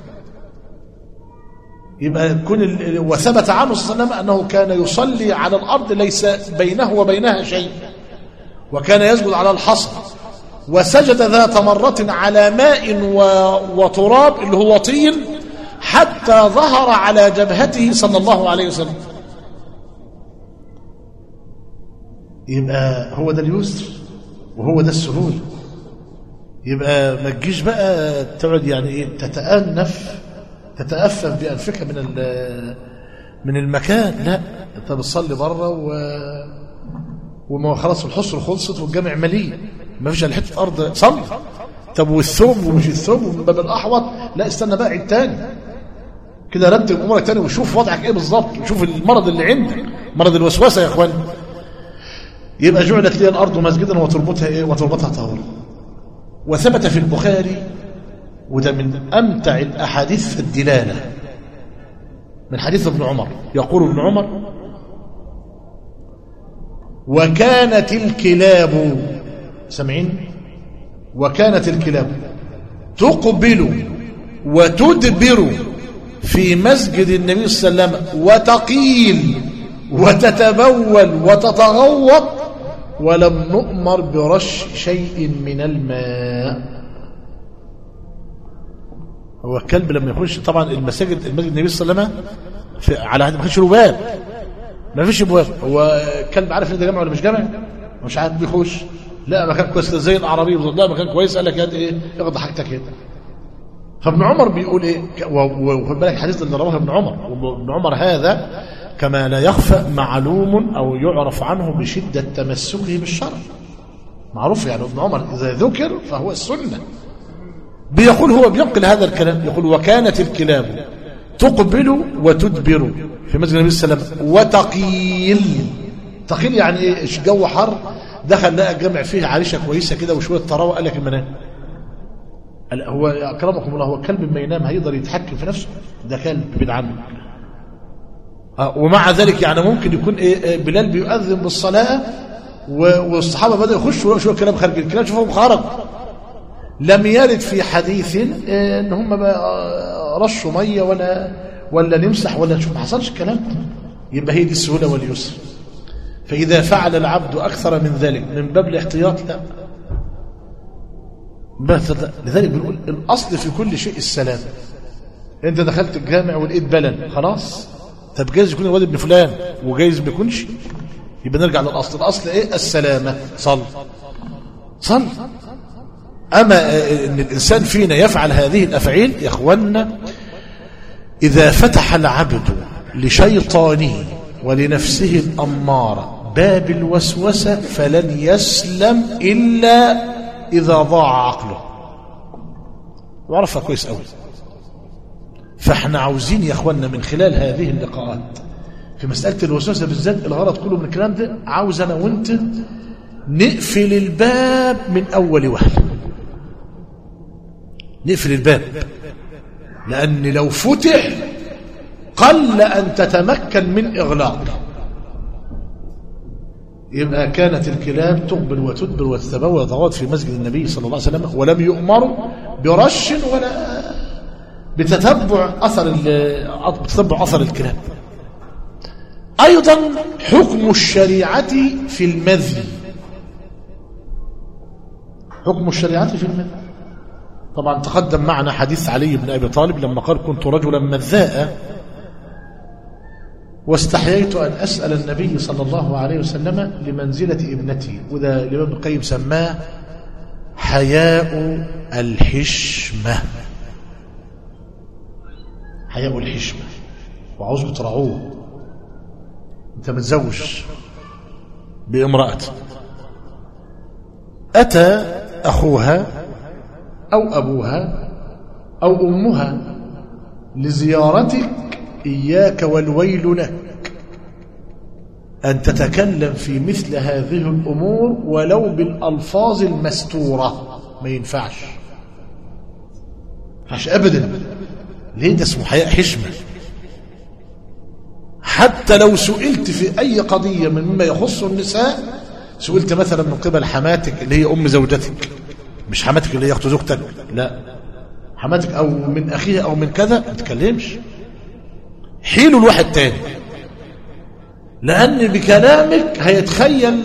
يبقى كون وثبت عنه صلى الله عليه وسلم أنه كان يصلي على الأرض ليس بينه وبينها شيء وكان يسجد على الحصى وسجد ذات مرة على ماء وتراب اللي هو طين حتى ظهر على جبهته صلى الله عليه وسلم يبقى هو ده اليسر وهو ده السهول يبقى ما تجيش بقى تقعد يعني ايه تتأنف تتأفف بأنفك من من المكان لا انت بتصلي بره و وما خلاص الحصر خلصت والجامع مليء ما فيش الا حته ارض صلي طب والثوب ومش الثوب ومن باب الاحوط لا استنى بقى عيد تاني كده رتب امورك تاني وشوف وضعك ايه بالظبط وشوف المرض اللي عندك مرض الوسوسه يا اخوان يبقى جعلت لي الارض مسجدا وتربتها ايه وتربتها طهورا وثبت في البخاري وده من امتع الاحاديث في الدلاله من حديث ابن عمر يقول ابن عمر وكانت الكلاب سمعين وكانت الكلاب تقبل وتدبر في مسجد النبي صلى الله عليه وسلم وتقيل وتتبول وتتغوط ولم نؤمر برش شيء من الماء هو الكلب لما يخش طبعا المساجد المسجد النبي صلى الله عليه وسلم في على عهد ما كانش له باب ما فيش ابواب هو الكلب عارف ان ده جامع ولا مش جامع مش عارف بيخش لا مكان كويس زي العربي بالظبط لا مكان كويس قال لك يا ايه اخد حاجتك هنا فابن عمر بيقول ايه وخد بالك الحديث اللي رواه ابن عمر وابن عمر هذا كما لا يخفى معلوم او يعرف عنه بشده تمسكه بالشرع معروف يعني ابن عمر اذا ذكر فهو السنه بيقول هو بينقل هذا الكلام يقول وكانت الكلاب تقبل وتدبر في مسجد النبي صلى الله عليه وسلم وتقيل تقيل يعني ايه جو حر دخل لقى الجامع فيه عريشه كويسه كده وشويه طراوه قال لك المنام قال هو اكرمكم الله هو الكلب ما ينام هيقدر يتحكم في نفسه ده كلب بعيد عنه آه ومع ذلك يعني ممكن يكون إيه بلال بيؤذن بالصلاه والصحابه بدأوا يخشوا شو الكلام خارج الكلام شوفهم خرج لم يرد في حديث ان هم رشوا ميه ولا ولا نمسح ولا نشوف ما حصلش الكلام ده يبقى هي دي السهوله واليسر فاذا فعل العبد اكثر من ذلك من باب الاحتياط لا بس لذلك بنقول الاصل في كل شيء السلام انت دخلت الجامع ولقيت بلن خلاص طب جايز يكون الواد ابن فلان وجايز ما يكونش يبقى نرجع للاصل الاصل ايه السلامه صل صل أما أن الإنسان فينا يفعل هذه الأفعيل يا أخوانا إذا فتح العبد لشيطانه ولنفسه الأمارة باب الوسوسة فلن يسلم إلا إذا ضاع عقله وعرفها كويس أوي فاحنا عاوزين يا أخوانا من خلال هذه اللقاءات في مسألة الوسوسة بالذات الغرض كله من الكلام ده عاوز أنا وانت نقفل الباب من أول وهله نقفل الباب لأن لو فتح قل أن تتمكن من إغلاقه يبقى كانت الكلاب تقبل وتدبر وتتبول وتغوط في مسجد النبي صلى الله عليه وسلم ولم يؤمروا برش ولا بتتبع أثر بتتبع أثر الكلاب أيضا حكم الشريعة في المذي حكم الشريعة في المذي طبعا تقدم معنا حديث علي بن أبي طالب لما قال كنت رجلا مذاء واستحييت أن أسأل النبي صلى الله عليه وسلم لمنزلة ابنتي وده الإمام ابن القيم سماه حياء الحشمة حياء الحشمة وعاوزكم ترعوه انت متزوج بامرأة أتى أخوها أو أبوها أو أمها لزيارتك إياك والويل لك أن تتكلم في مثل هذه الأمور ولو بالألفاظ المستورة ما ينفعش فعش أبدا ليه ده اسمه حياء حشمة حتى لو سئلت في أي قضية من مما يخص النساء سئلت مثلا من قبل حماتك اللي هي أم زوجتك مش حماتك اللي هي أخت زوجتك لا حماتك أو من أخيها أو من كذا ما تكلمش حيلوا الواحد تاني لأن بكلامك هيتخيل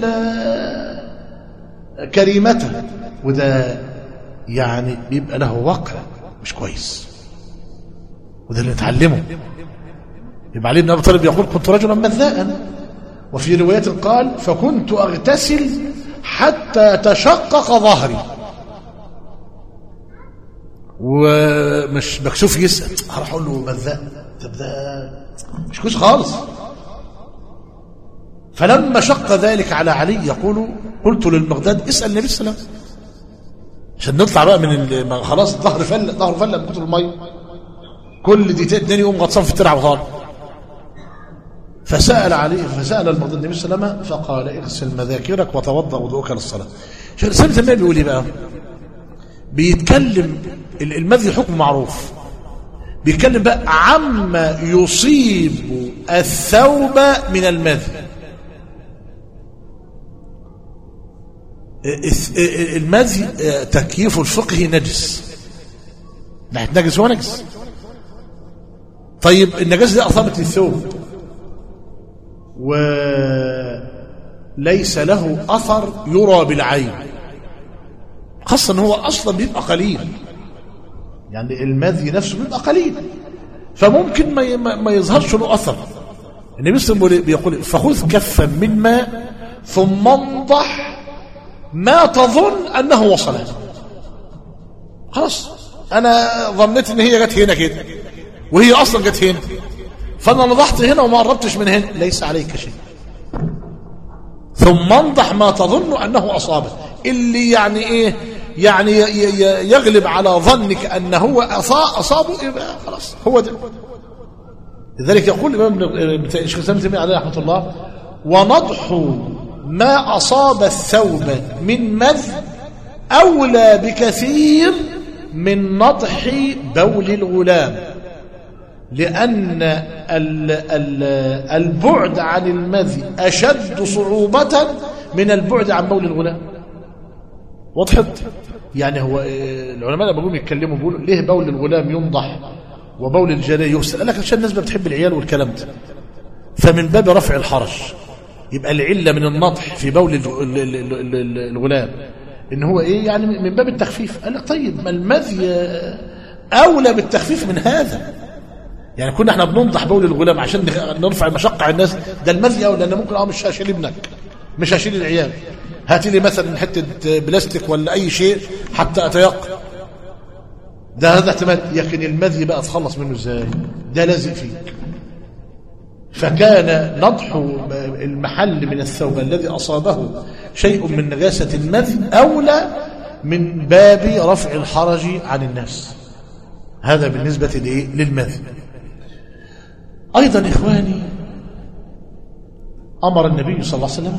كريمته وده يعني بيبقى له وقع مش كويس وده اللي نتعلمه يبقى علي بن ابي طالب يقول كنت رجلا مذاء وفي روايه قال فكنت اغتسل حتى تشقق ظهري ومش مكسوف يسال هروح اقول له مذاء طب ده مش كويس خالص فلما شق ذلك على علي يقول قلت للمغداد اسال النبي صلى الله عليه وسلم عشان نطلع بقى من خلاص الظهر فل ظهر فل من كتر الميه كل دقيقتين اتنين يقوم غطسان في الترعه وطالع فسأل عليه فسأل المغداد النبي صلى الله عليه وسلم فقال اغسل مذاكرك وتوضأ وضوءك للصلاة شو الإسلام تمام بيقول ايه بقى بيتكلم المذي حكم معروف بيتكلم بقى عما يصيب الثوب من المذي المذي تكييف الفقه نجس ناحية نجس هو نجس طيب النجاسة دي أصابت للثوب وليس له أثر يرى بالعين خاصة ان هو أصلا بيبقى قليل يعني المذي نفسه بيبقى قليل فممكن ما ما ما يظهرش له أثر النبي صلى الله عليه وسلم بيقول فخذ كفا من ماء ثم انضح ما تظن أنه وصل خلاص أنا ظنيت أن هي جت هنا كده وهي أصلا جت هنا فأنا نضحت هنا وما قربتش من هنا ليس عليك شيء ثم انضح ما تظن أنه أصابه اللي يعني إيه يعني ي- ي- يغلب على ظنك أنه هو أصا- أصابه يبقى خلاص هو ده لذلك يقول الإمام ابن ابن- الشيخ الإسلام ابن تيمية عليه رحمة الله ونضح ما أصاب الثوب من مذ أولى بكثير من نضح بول الغلام لأن ال ال البعد عن المذي أشد صعوبة من البعد عن بول الغلام وضحت يعني هو آه، العلماء لما بيقولوا يتكلموا بيقولوا ليه بول الغلام ينضح وبول الجارية يغسل قال لك عشان الناس ما بتحب العيال والكلام ده فمن باب رفع الحرج يبقى العلة من النضح في بول الج- ال- ال- ال- ال- الغلام ان هو ايه يعني من باب التخفيف قال لك طيب ما المذي آه، اولى بالتخفيف من هذا يعني كنا احنا بننضح بول الغلام عشان نخ- نرفع المشقة على الناس ده المذي اولى لان ممكن اه مش هشيل ابنك مش هشيل العيال هات لي مثلا حته بلاستيك ولا اي شيء حتى اتيقن ده هذا احتمال لكن المذي بقى اتخلص منه ازاي ده لازق فيك فكان نضح المحل من الثوب الذي أصابه شيء من نجاسة المذي أولى من باب رفع الحرج عن الناس هذا بالنسبة لإيه؟ للمذي أيضا إخواني أمر النبي صلى الله عليه وسلم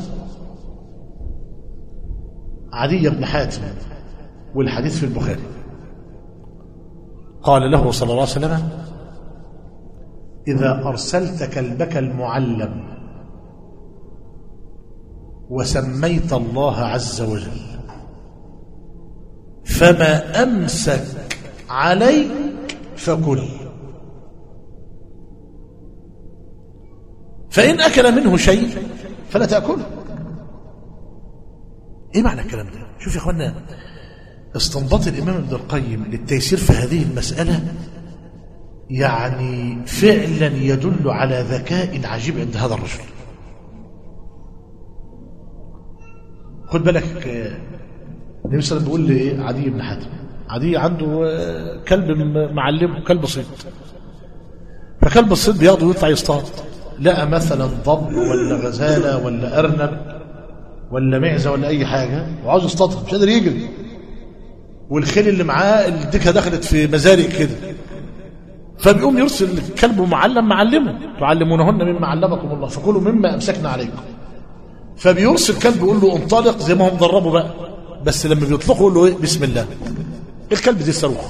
عدي بن حاتم والحديث في البخاري قال له صلى الله عليه وسلم إذا أرسلت كلبك المعلم وسميت الله عز وجل فما أمسك عليك فكل فإن أكل منه شيء فلا تأكله إيه معنى الكلام ده شوف يا أخوانا استنباط الإمام ابن القيم للتيسير في هذه المسألة يعني فعلا يدل على ذكاء عجيب عند هذا الرجل خد بالك آه، النبي صلى الله عليه وسلم بيقول لي ايه عدي بن حاتم عدي عنده آه، كلب م- معلمه كلب صيد فكلب الصيد بياخده ويطلع يصطاد لقى مثلا ضب ولا غزاله ولا ارنب ولا معزه ولا اي حاجه وعاوز يصطادها مش قادر يجري والخيل اللي معاه الدكه دخلت في مزارق كده فبيقوم يرسل كلبه معلم معلمه تعلمونهن مما علمكم الله فكلوا مما امسكنا عليكم فبيرسل كلب يقول له انطلق زي ما هو مدربه بقى بس لما بيطلقه يقول له ايه بسم الله الكلب دي صاروخ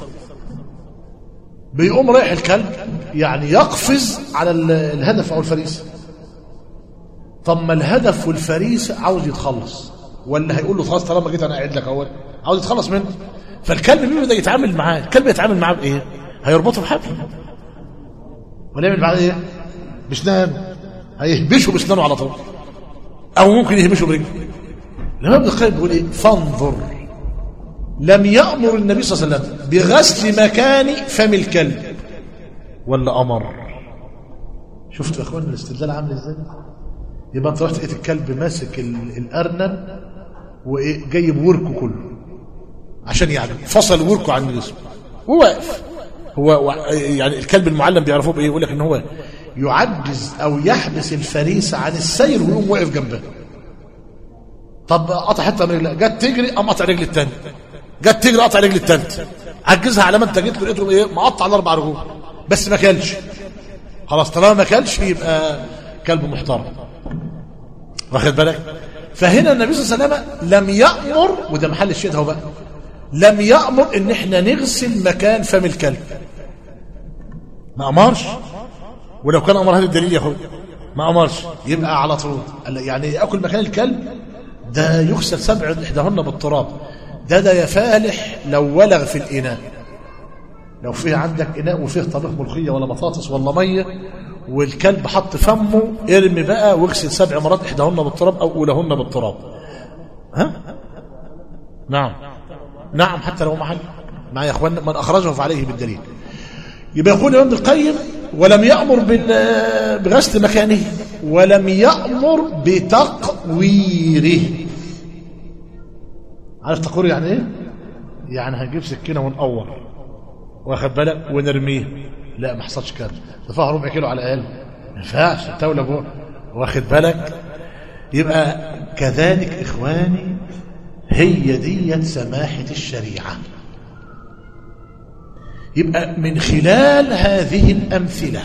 بيقوم رايح الكلب يعني يقفز على ال- الهدف او الفريسه طب ما الهدف والفريسه عاوز يتخلص ولا هيقول له خلاص طالما جيت انا قاعد لك اهو عاوز يتخلص منه فالكلب بيبدا يتعامل معاه الكلب يتعامل معاه بايه هيربطه بحبل ولا يعمل بعد ايه بسنان هيهبشه بسنانه على طول او ممكن يهبشه برجله الامام ابن القيم بيقول ايه فانظر لم يامر النبي صلى الله عليه وسلم بغسل مكان فم الكلب ولا امر شفتوا يا اخوان الاستدلال عامل ازاي يبقى انت رحت لقيت الكلب ماسك ال- الارنب وايه جايب وركه كله عشان يعني فصل وركه عن جسمه وواقف هو وع- يعني الكلب المعلم بيعرفوه بايه يقول لك ان هو يعجز او يحبس الفريسه عن السير ويقوم واقف جنبها طب قطع حته من رجلها جت تجري قام قطع رجل الثاني جت تجري قطع رجل الثالث عجزها على ما انت جيت له لقيته ايه مقطع الاربع رجول بس ما كلش خلاص طالما ما كلش يبقى كلب محترم واخد بالك فهنا النبي صلى الله عليه وسلم لم يأمر وده محل الشيء ده هو بقى لم يأمر ان احنا نغسل مكان فم الكلب ما امرش ولو كان امر هذا الدليل يا اخويا ما امرش يبقى على طول قال يعني اكل مكان الكلب ده يغسل سبع احداهن بالتراب ده ده يا فالح لو ولغ في الاناء لو فيه عندك اناء وفيه طبيخ ملوخيه ولا بطاطس ولا ميه والكلب حط فمه ارمي بقى واغسل سبع مرات احداهن بالتراب او اولهن بالتراب ها نعم نعم حتى لو محل مع يا اخوان من اخرجه فعليه بالدليل يبقى يقول الامام ابن القيم ولم يامر بال- بغسل مكانه ولم يامر بتقويره عارف تقوير يعني ايه يعني هنجيب سكينه ونقور واخد بالك ونرميه لا ما حصلش كده ده فيها ربع كيلو على الاقل ما ينفعش التوله جوه واخد بالك يبقى كذلك اخواني هي ديت سماحه الشريعه يبقى من خلال هذه الامثله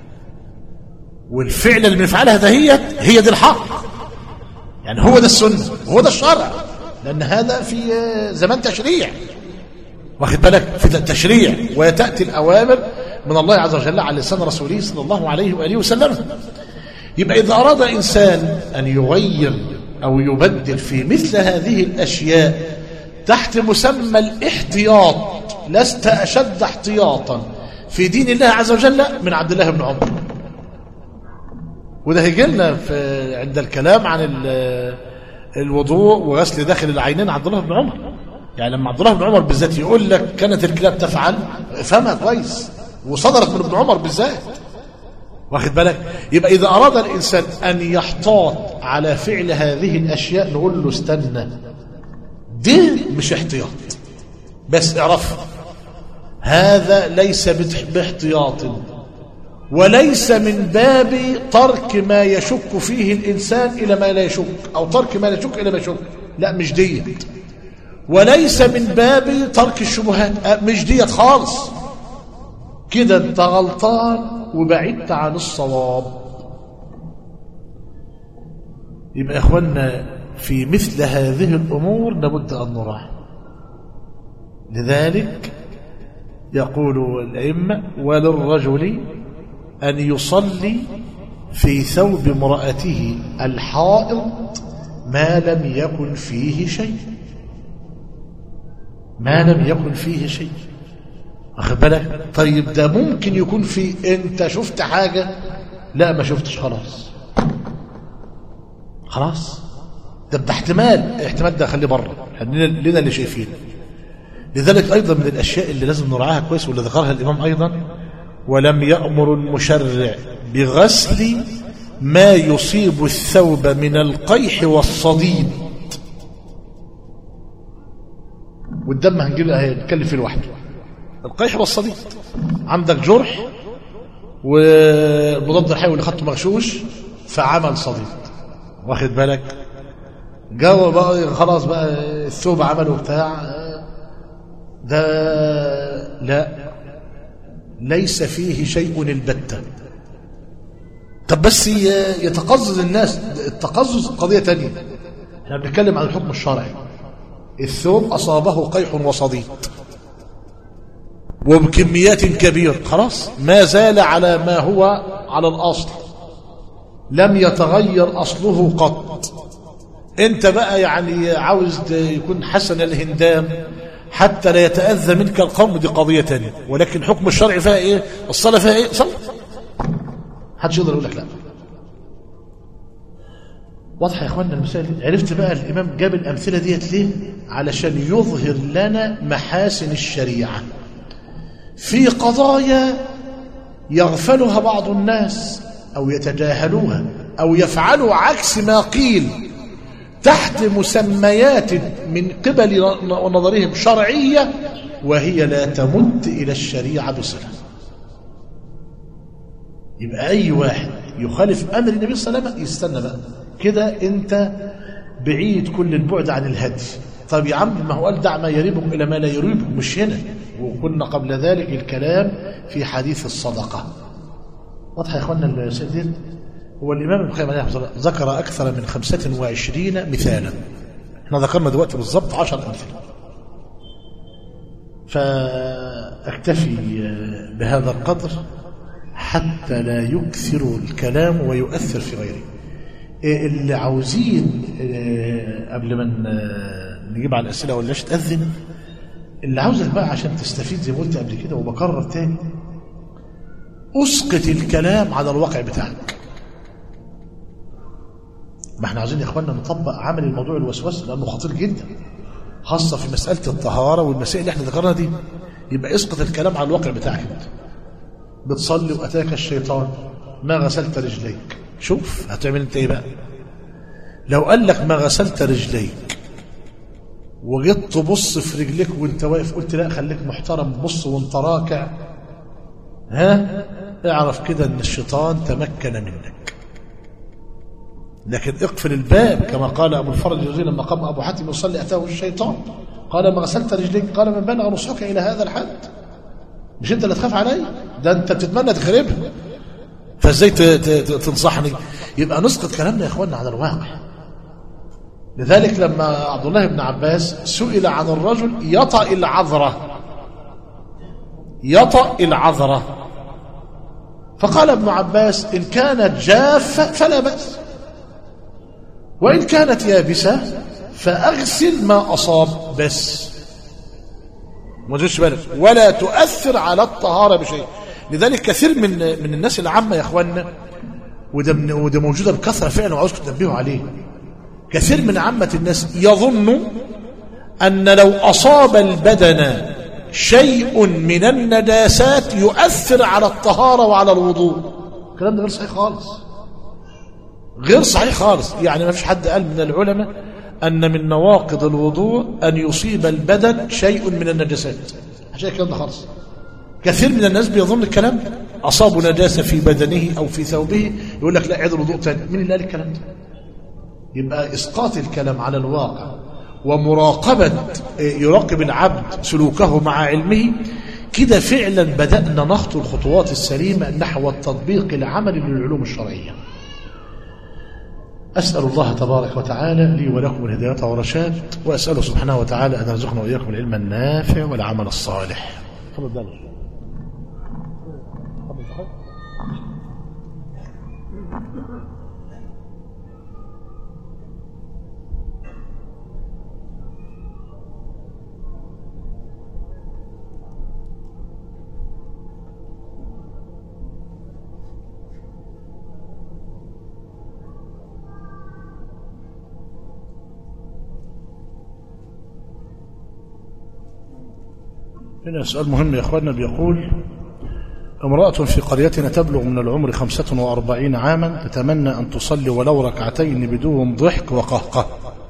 والفعل اللي بنفعلها دهيت هي دي الحق يعني هو ده السنه هو ده الشرع لان هذا في زمان تشريع واخد بالك في التشريع وتأتي الأوامر من الله عز وجل على لسان رسوله صلى الله عليه وآله وسلم يبقى إذا أراد إنسان أن يغير أو يبدل في مثل هذه الأشياء تحت مسمى الاحتياط لست أشد احتياطا في دين الله عز وجل من عبد الله بن عمر وده هيجي لنا في عند الكلام عن ال- الوضوء وغسل داخل العينين عبد الله بن عمر يعني لما عبد الله بن عمر بالذات يقول لك كانت الكلاب تفعل افهمها كويس وصدرت من ابن عمر بالذات واخد بالك يبقى اذا اراد الانسان ان يحتاط على فعل هذه الاشياء نقول له استنى دي مش احتياط بس اعرف هذا ليس بت- باحتياط وليس من باب ترك ما يشك فيه الانسان الى ما لا يشك او ترك ما لا يشك الى ما يشك لا مش ديت وليس من باب ترك الشبهات أه، مش ديت خالص كده انت غلطان وبعدت عن الصواب يبقى يا اخوانا في مثل هذه الامور لابد ان نراعي لذلك يقول الائمه وللرجل ان يصلي في ثوب امراته الحائض ما لم يكن فيه شيء ما لم يكن فيه شيء واخد بالك طيب ده ممكن يكون في انت شفت حاجه لا ما شفتش خلاص خلاص ده ده احتمال الاحتمال ده خليه بره خلينا لنا اللي شايفينه لذلك ايضا من الاشياء اللي لازم نراعاها كويس واللي ذكرها الامام ايضا ولم يامر المشرع بغسل ما يصيب الثوب من القيح والصديد والدم هنجيب هنتكلم فيه لوحده القيح والصديد عندك جرح والمضاد الحيوي اللي خدته مغشوش فعمل صديد واخد بالك جو بقى خلاص بقى الثوب عمله بتاع ده لا ليس فيه شيء البتة طب بس ي- يتقزز الناس التقزز قضية تانية احنا بنتكلم عن الحكم الشرعي الثوب أصابه قيح وصديد وبكميات كبيرة خلاص ما زال على ما هو على الأصل لم يتغير أصله قط انت بقى يعني عاوز ت- يكون حسن الهندام حتى لا يتأذى منك القوم دي قضية تانية ولكن حكم الشرع فيها ايه الصلاة فيها ايه صلاة محدش يقدر يقول لك لا واضحة يا اخواننا المسائل دي؟ عرفت بقى الامام جاب الامثلة ديت ليه علشان يظهر لنا محاسن الشريعة في قضايا يغفلها بعض الناس او يتجاهلوها او يفعلوا عكس ما قيل تحت مسميات من قبل نظرهم شرعية وهي لا تمت إلى الشريعة بصلة يبقى أي واحد يخالف أمر النبي صلى الله عليه وسلم يستنى بقى كده أنت بعيد كل البعد عن الهدي طب يا عم ما هو قال دع ما يريبك إلى ما لا يريبك مش هنا وكنا قبل ذلك الكلام في حديث الصدقة واضحة يا إخواننا السيدين هو الإمام ابن القيم عليه رحمه الله ذكر أكثر من 25 مثالا احنا ذكرنا دلوقتي بالضبط 10 أمثلة فأكتفي بهذا القدر حتى لا يكثر الكلام ويؤثر في غيره إيه اللي عاوزين إيه قبل ما ن- نجيب على الأسئلة ولاش تأذن اللي عاوزك بقى عشان تستفيد زي ما قلت قبل كده وبكرر تاني اسقط الكلام على الواقع بتاعك ما احنا عايزين يا اخوانا نطبق عمل الموضوع الوسواس لانه خطير جدا خاصة في مسألة الطهارة والمسائل اللي احنا ذكرنا دي يبقى اسقط الكلام على الواقع بتاعك انت بتصلي واتاك الشيطان ما غسلت رجليك شوف هتعمل انت ايه بقى لو قال لك ما غسلت رجليك وجيت تبص في رجليك وانت واقف قلت لا خليك محترم بص وانت راكع ها اعرف كده ان الشيطان تمكن منك لكن اقفل الباب كما قال ابو الفرج الجوزي لما قام ابو حاتم يصلي اتاه الشيطان قال ما غسلت رجليك قال من بلغ نصحك الى هذا الحد مش انت اللي تخاف علي ده انت بتتمنى تخربها فازاي ت- ت- ت- تنصحني يبقى نسقط كلامنا يا اخواننا على الواقع لذلك لما عبد الله بن عباس سئل عن الرجل يطأ العذرة يطأ العذرة فقال ابن عباس إن كانت جافة فلا بأس وإن كانت يابسة فأغسل ما أصاب بس ما تجوش بالك ولا تؤثر على الطهارة بشيء لذلك كثير من من الناس العامة يا اخواننا وده من وده موجودة بكثرة فعلا وعاوزكم تنبهوا عليه كثير من عامة الناس يظن أن لو أصاب البدن شيء من النجاسات يؤثر على الطهارة وعلى الوضوء الكلام ده غير صحيح خالص غير صحيح خالص يعني ما فيش حد قال من العلماء أن من نواقض الوضوء أن يصيب البدن شيء من النجاسات عشان الكلام ده خالص كثير من الناس بيظن الكلام ده أصابوا نجاسة في بدنه أو في ثوبه يقول لك لا عيد الوضوء تاني مين اللي قال الكلام ده يبقى إسقاط الكلام على الواقع ومراقبة يراقب العبد سلوكه مع علمه كده فعلا بدأنا نخطو الخطوات السليمة نحو التطبيق العملي للعلوم الشرعية أسأل الله تبارك وتعالى لي ولكم الهداية والرشاد وأسأله سبحانه وتعالى أن يرزقنا وإياكم العلم النافع والعمل الصالح تفضل هنا سؤال مهم يا أخواننا بيقول امرأة في قريتنا تبلغ من العمر خمسة وأربعين عاما تتمنى أن تصلي ولو ركعتين بدون ضحك وقهقه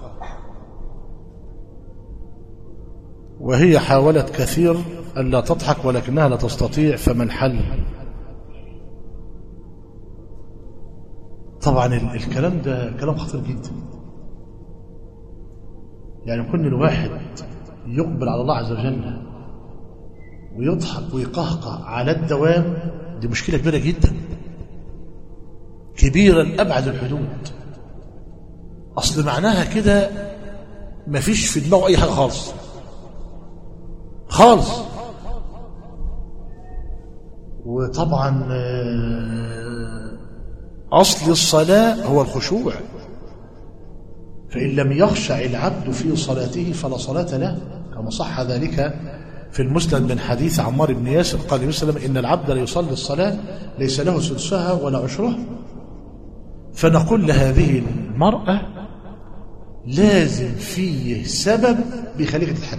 وهي حاولت كثير ألا تضحك ولكنها لا تستطيع فما الحل طبعا ال- الكلام ده كلام خطير جدا يعني كل الواحد يقبل على الله عز وجل ويضحك ويقهقه على الدوام دي مشكلة كبيرة جدا كبيرة لأبعد الحدود أصل معناها كده مفيش في دماغه أي حاجة خالص خالص وطبعا آه، أصل الصلاة هو الخشوع فإن لم يخشع العبد في صلاته فلا صلاة له كما صح ذلك في المسند من حديث عمار بن ياسر قال النبي صلى الله عليه وسلم إن العبد ليصلي الصلاة ليس له سدسها ولا عشرها فنقول لهذه المرأة لازم فيه سبب بيخليك تتحكم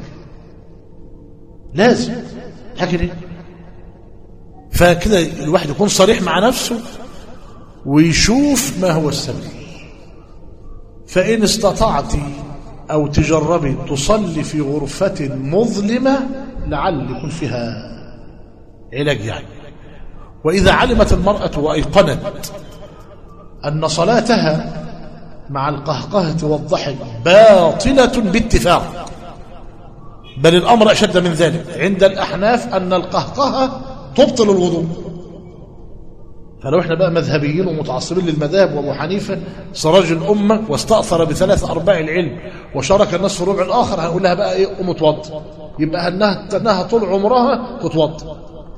لازم تحكي ليه فكده الواحد يكون صريح مع نفسه ويشوف ما هو السبب فإن استطعت أو تجربي تصلي في غرفة مظلمة لعل يكون فيها علاج يعني وإذا علمت المرأة وأيقنت أن صلاتها مع القهقهة والضحك باطلة باتفاق بل الأمر أشد من ذلك عند الأحناف أن القهقهة تبطل الوضوء فلو احنا بقى مذهبيين ومتعصبين للمذاهب وابو حنيفه سراج الامه واستاثر بثلاث ارباع العلم وشارك الناس في الربع الاخر هنقول لها بقى ايه قوم اتوضى يبقى انها انها طول عمرها تتوضى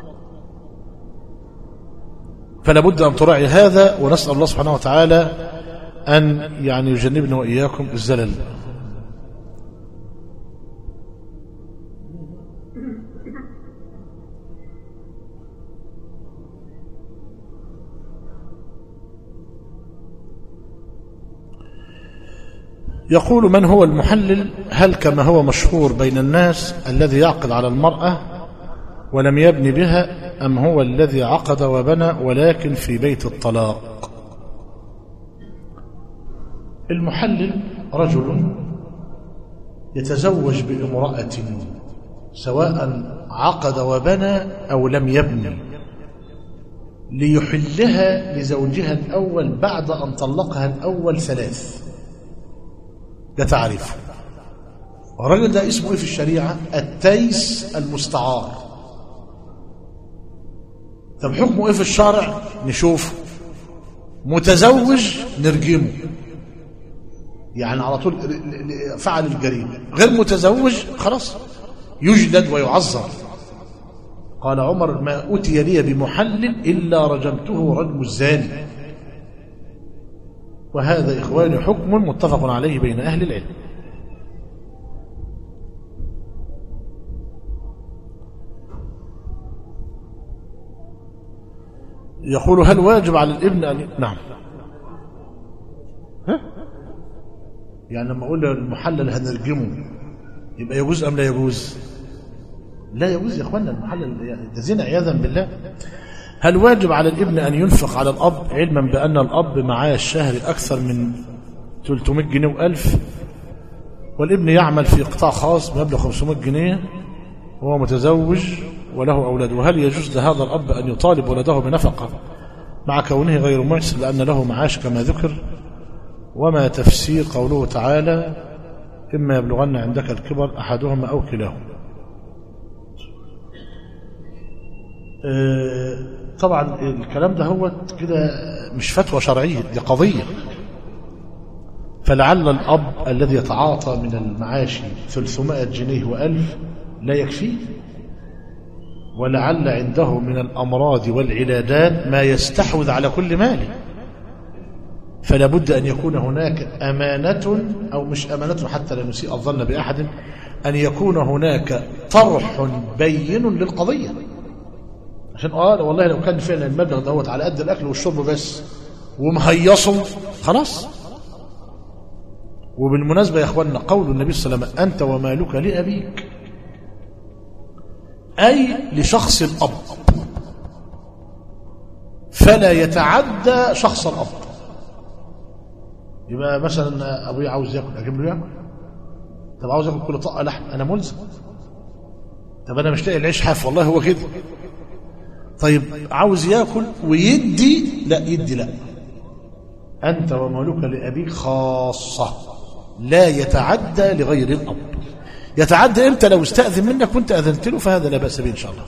فلا بد ان تراعي هذا ونسال الله سبحانه وتعالى ان يعني يجنبنا واياكم الزلل يقول من هو المحلل هل كما هو مشهور بين الناس الذي يعقد على المرأة ولم يبني بها أم هو الذي عقد وبنى ولكن في بيت الطلاق المحلل رجل يتزوج بامرأة سواء عقد وبنى أو لم يبني ليحلها لزوجها الأول بعد أن طلقها الأول ثلاث ده تعريفه الرجل ده اسمه ايه في الشريعة التيس المستعار طب حكمه ايه في الشرع نشوف متزوج نرجمه يعني على طول فعل الجريمة غير متزوج خلاص يجلد ويعذر قال عمر ما أتي لي بمحلل إلا رجمته رجم الزاني وهذا إخواني حكم متفق عليه بين أهل العلم يقول هل واجب على الابن أن نعم ها؟ يعني لما أقول المحلل هنرجمه يبقى يجوز أم لا يجوز لا يجوز يا أخوانا المحلل ده زنا عياذا بالله هل واجب على الابن أن ينفق على الأب علما بأن الأب معاه الشهر أكثر من 300 جنيه و1000 والابن يعمل في قطاع خاص بمبلغ 500 جنيه وهو متزوج وله أولاد وهل يجوز لهذا الأب أن يطالب ولده بنفقة مع كونه غير معسر لأن له معاش كما ذكر وما تفسير قوله تعالى إما يبلغن عندك الكبر أحدهما أو كلاهما آه، طبعا الكلام ده هو كده مش فتوى شرعية دي قضية فلعل الأب الذي يتعاطى من المعاش 300 جنيه وألف لا يكفيه ولعل عنده من الأمراض والعلاجات ما يستحوذ على كل ماله فلا بد أن يكون هناك أمانة أو مش أمانة حتى لا نسيء الظن بأحد أن يكون هناك طرح بين للقضية عشان اه والله لو كان فعلا المبلغ دوت على قد الاكل والشرب بس ومهيصه خلاص وبالمناسبه يا اخواننا قول النبي صلى الله عليه وسلم انت ومالك لابيك اي لشخص الاب فلا يتعدى شخص الاب يبقى مثلا ابويا عاوز ياكل اجيب له ياكل طب عاوز اكل كل طاقه لحم انا ملزم طب انا مش لاقي العيش حاف والله هو كده طيب عاوز ياكل ويدي لا يدي لا أنت ومالك لأبيك خاصة لا يتعدى لغير الأب يتعدى إمتى لو استأذن منك وانت أذنت له فهذا لا بأس به إن شاء الله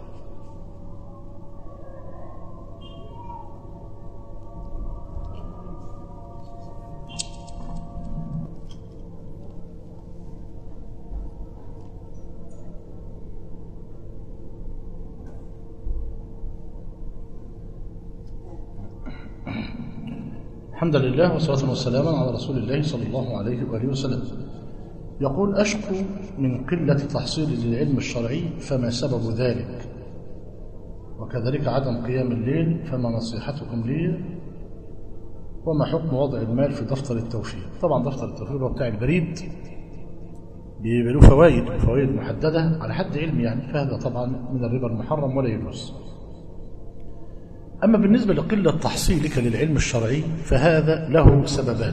الحمد لله والصلاة والسلام على رسول الله صلى الله عليه وآله وسلم يقول أشكو من قلة تحصيلي للعلم الشرعي فما سبب ذلك وكذلك عدم قيام الليل فما نصيحتكم لي وما حكم وضع المال في دفتر التوفير طبعا دفتر التوفير هو بتاع البريد بيبقى له فوائد فوائد محددة على حد علمي يعني فهذا طبعا من الربا المحرم ولا يجوز أما بالنسبة لقلة تحصيلك للعلم الشرعي فهذا له سببان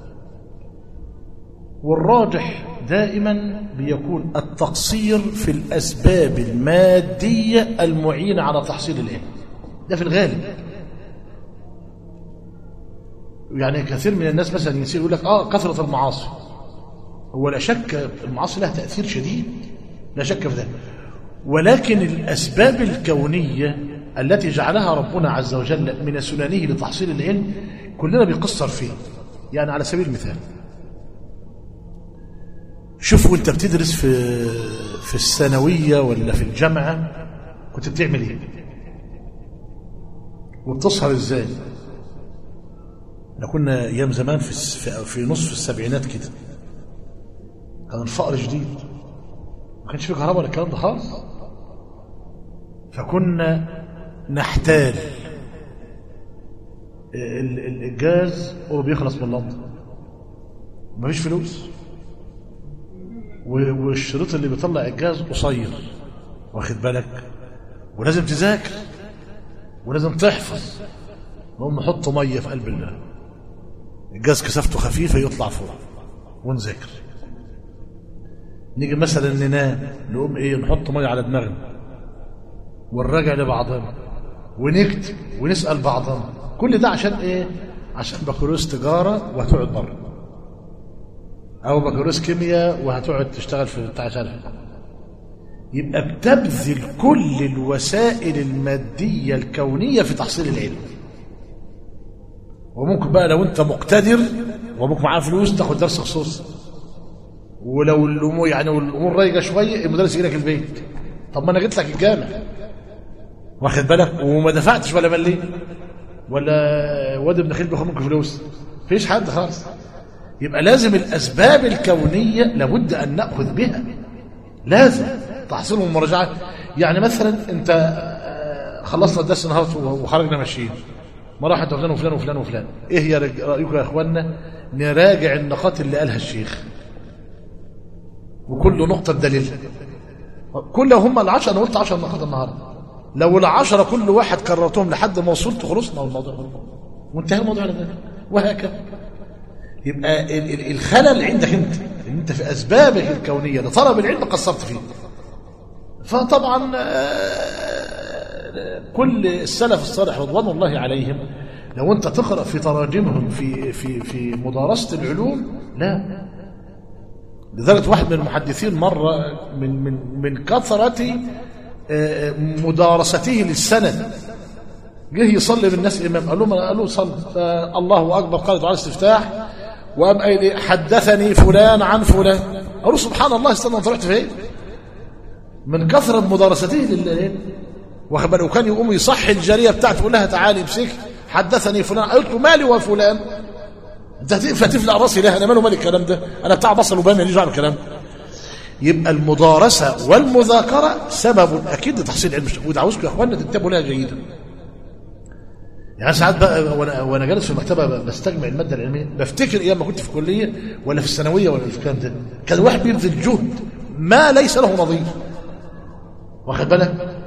والراجح دائما بيكون التقصير في الأسباب المادية المعينة على تحصيل العلم ده في الغالب يعني كثير من الناس مثلا يصير يقول لك اه كثرة المعاصي هو لا شك المعاصي لها تأثير شديد لا شك في ذلك ولكن الأسباب الكونية التي جعلها ربنا عز وجل من سننه لتحصيل العلم كلنا بيقصر فيه يعني على سبيل المثال شوف وانت بتدرس في في الثانوية ولا في الجامعة كنت بتعمل ايه وبتسهر ازاي احنا كنا ايام زمان في في نصف السبعينات كده كان الفقر شديد ما كانش في كهرباء ولا الكلام ده خالص فكنا نحتال الجاز قرب يخلص من لندن مفيش فلوس و- والشريط اللي بيطلع الجاز قصير واخد بالك ولازم تذاكر ولازم تحفظ نقوم نحط ميه في قلب الله الجاز كثافته خفيفه يطلع فوق ونذاكر نيجي مثلا ننام نقوم ايه نحط ميه على دماغنا ونراجع لبعضنا ونكتب ونسال بعضنا كل ده عشان ايه عشان بكالوريوس تجاره وهتقعد بره او بكالوريوس كيمياء وهتقعد تشتغل في بتاع مش عارف إيه. يبقى بتبذل كل الوسائل الماديه الكونيه في تحصيل العلم وممكن بقى لو انت مقتدر وابوك معاه فلوس تاخد درس خصوصي ولو الامور يعني الامور رايقه شويه المدرس يجي لك البيت طب ما انا جيت لك الجامع واخد بالك وما دفعتش ولا مليت ولا واد ابن خيل بياخد منك فلوس مفيش حد خالص يبقى لازم الاسباب الكونيه لابد ان ناخذ بها لازم تحصيل المراجعه يعني مثلا انت آه، خلصنا الدرس النهارده وخرجنا ماشيين ما راح انت فلان وفلان وفلان وفلان ايه هي رج- رايكم يا اخوانا نراجع النقاط اللي قالها الشيخ وكل نقطه بدليل كل هم العشرة انا قلت 10 نقاط النهارده لو العشرة كل واحد كررتهم لحد ما وصلت خلصنا والموضوع خلص. وانتهى الموضوع على ذلك وهكذا يبقى ال- ال- الخلل عندك انت ان انت في اسبابك الكونيه لطلب العلم قصرت فيه فطبعا آه، كل السلف الصالح رضوان الله عليهم لو انت تقرا في تراجمهم في في في مدارسه العلوم لا لذلك واحد من المحدثين مره من من من كثره آه، مدارسته للسند جه يصلي بالناس امام قال لهم قال له صل فالله اكبر قال دعاء الاستفتاح وقام قايل ايه حدثني فلان عن فلان قال له سبحان الله استنى انت رحت فين من كثره مدارسته لل واخد بالك وكان يقوم يصحي الجاريه بتاعته يقول لها تعالي امسك حدثني فلان قالت له مالي وفلان انت هتقفل تفلق راسي ليه انا ماله مال الكلام ده انا بتاع بصل وباميه ماليش دعوه بالكلام ده يبقى المدارسه والمذاكره سبب اكيد لتحصيل علم الشرع وده عاوزكم يا اخوانا تنتبهوا لها جيدا يعني ساعات بقى وانا وانا جالس في المكتبه بستجمع الماده العلميه بفتكر ايام ما كنت في الكليه ولا في الثانويه ولا في الكلام ده كان الواحد بيبذل جهد ما ليس له نظير واخد بالك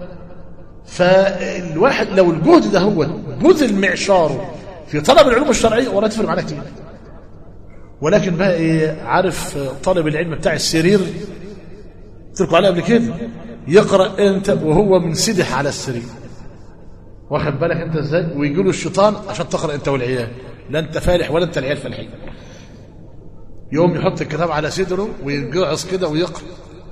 فالواحد لو الجهد ده هو بذل معشاره في طلب العلوم الشرعيه ولا تفرق معانا كتير ولكن بقى ايه عارف طالب العلم بتاع السرير قلت لكم عليه قبل كده يقرا انت وهو منسدح على السرير واخد بالك انت ازاي ويجي له الشيطان عشان تقرا انت والعيال لا انت فالح ولا انت العيال فالحين يوم يحط الكتاب على صدره ويجعص كده ويقرا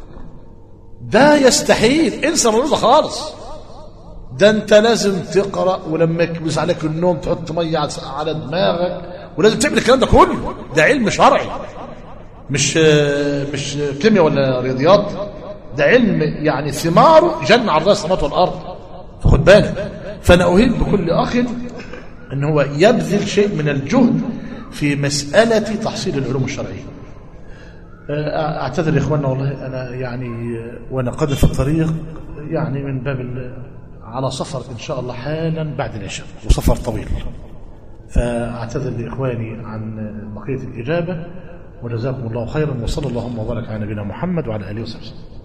ده يستحيل انسى الموضوع ده خالص ده انت لازم تقرا ولما يكبس عليك النوم تحط ميه على- على دماغك ولازم تعمل الكلام ده كله ده علم شرعي مش مش كيمياء ولا رياضيات ده علم يعني ثماره جنة على الراس السماوات والارض فخد بالك فانا اهيب بكل اخ ان هو يبذل شيء من الجهد في مساله تحصيل العلوم الشرعيه اعتذر يا اخواننا والله انا يعني وانا قادم في الطريق يعني من باب ال- على سفر ان شاء الله حالا بعد العشاء وسفر طويل فاعتذر لاخواني عن بقيه الاجابه وجزاكم الله خيرا وصلى اللهم وبارك على نبينا محمد وعلى اله وصحبه وسلم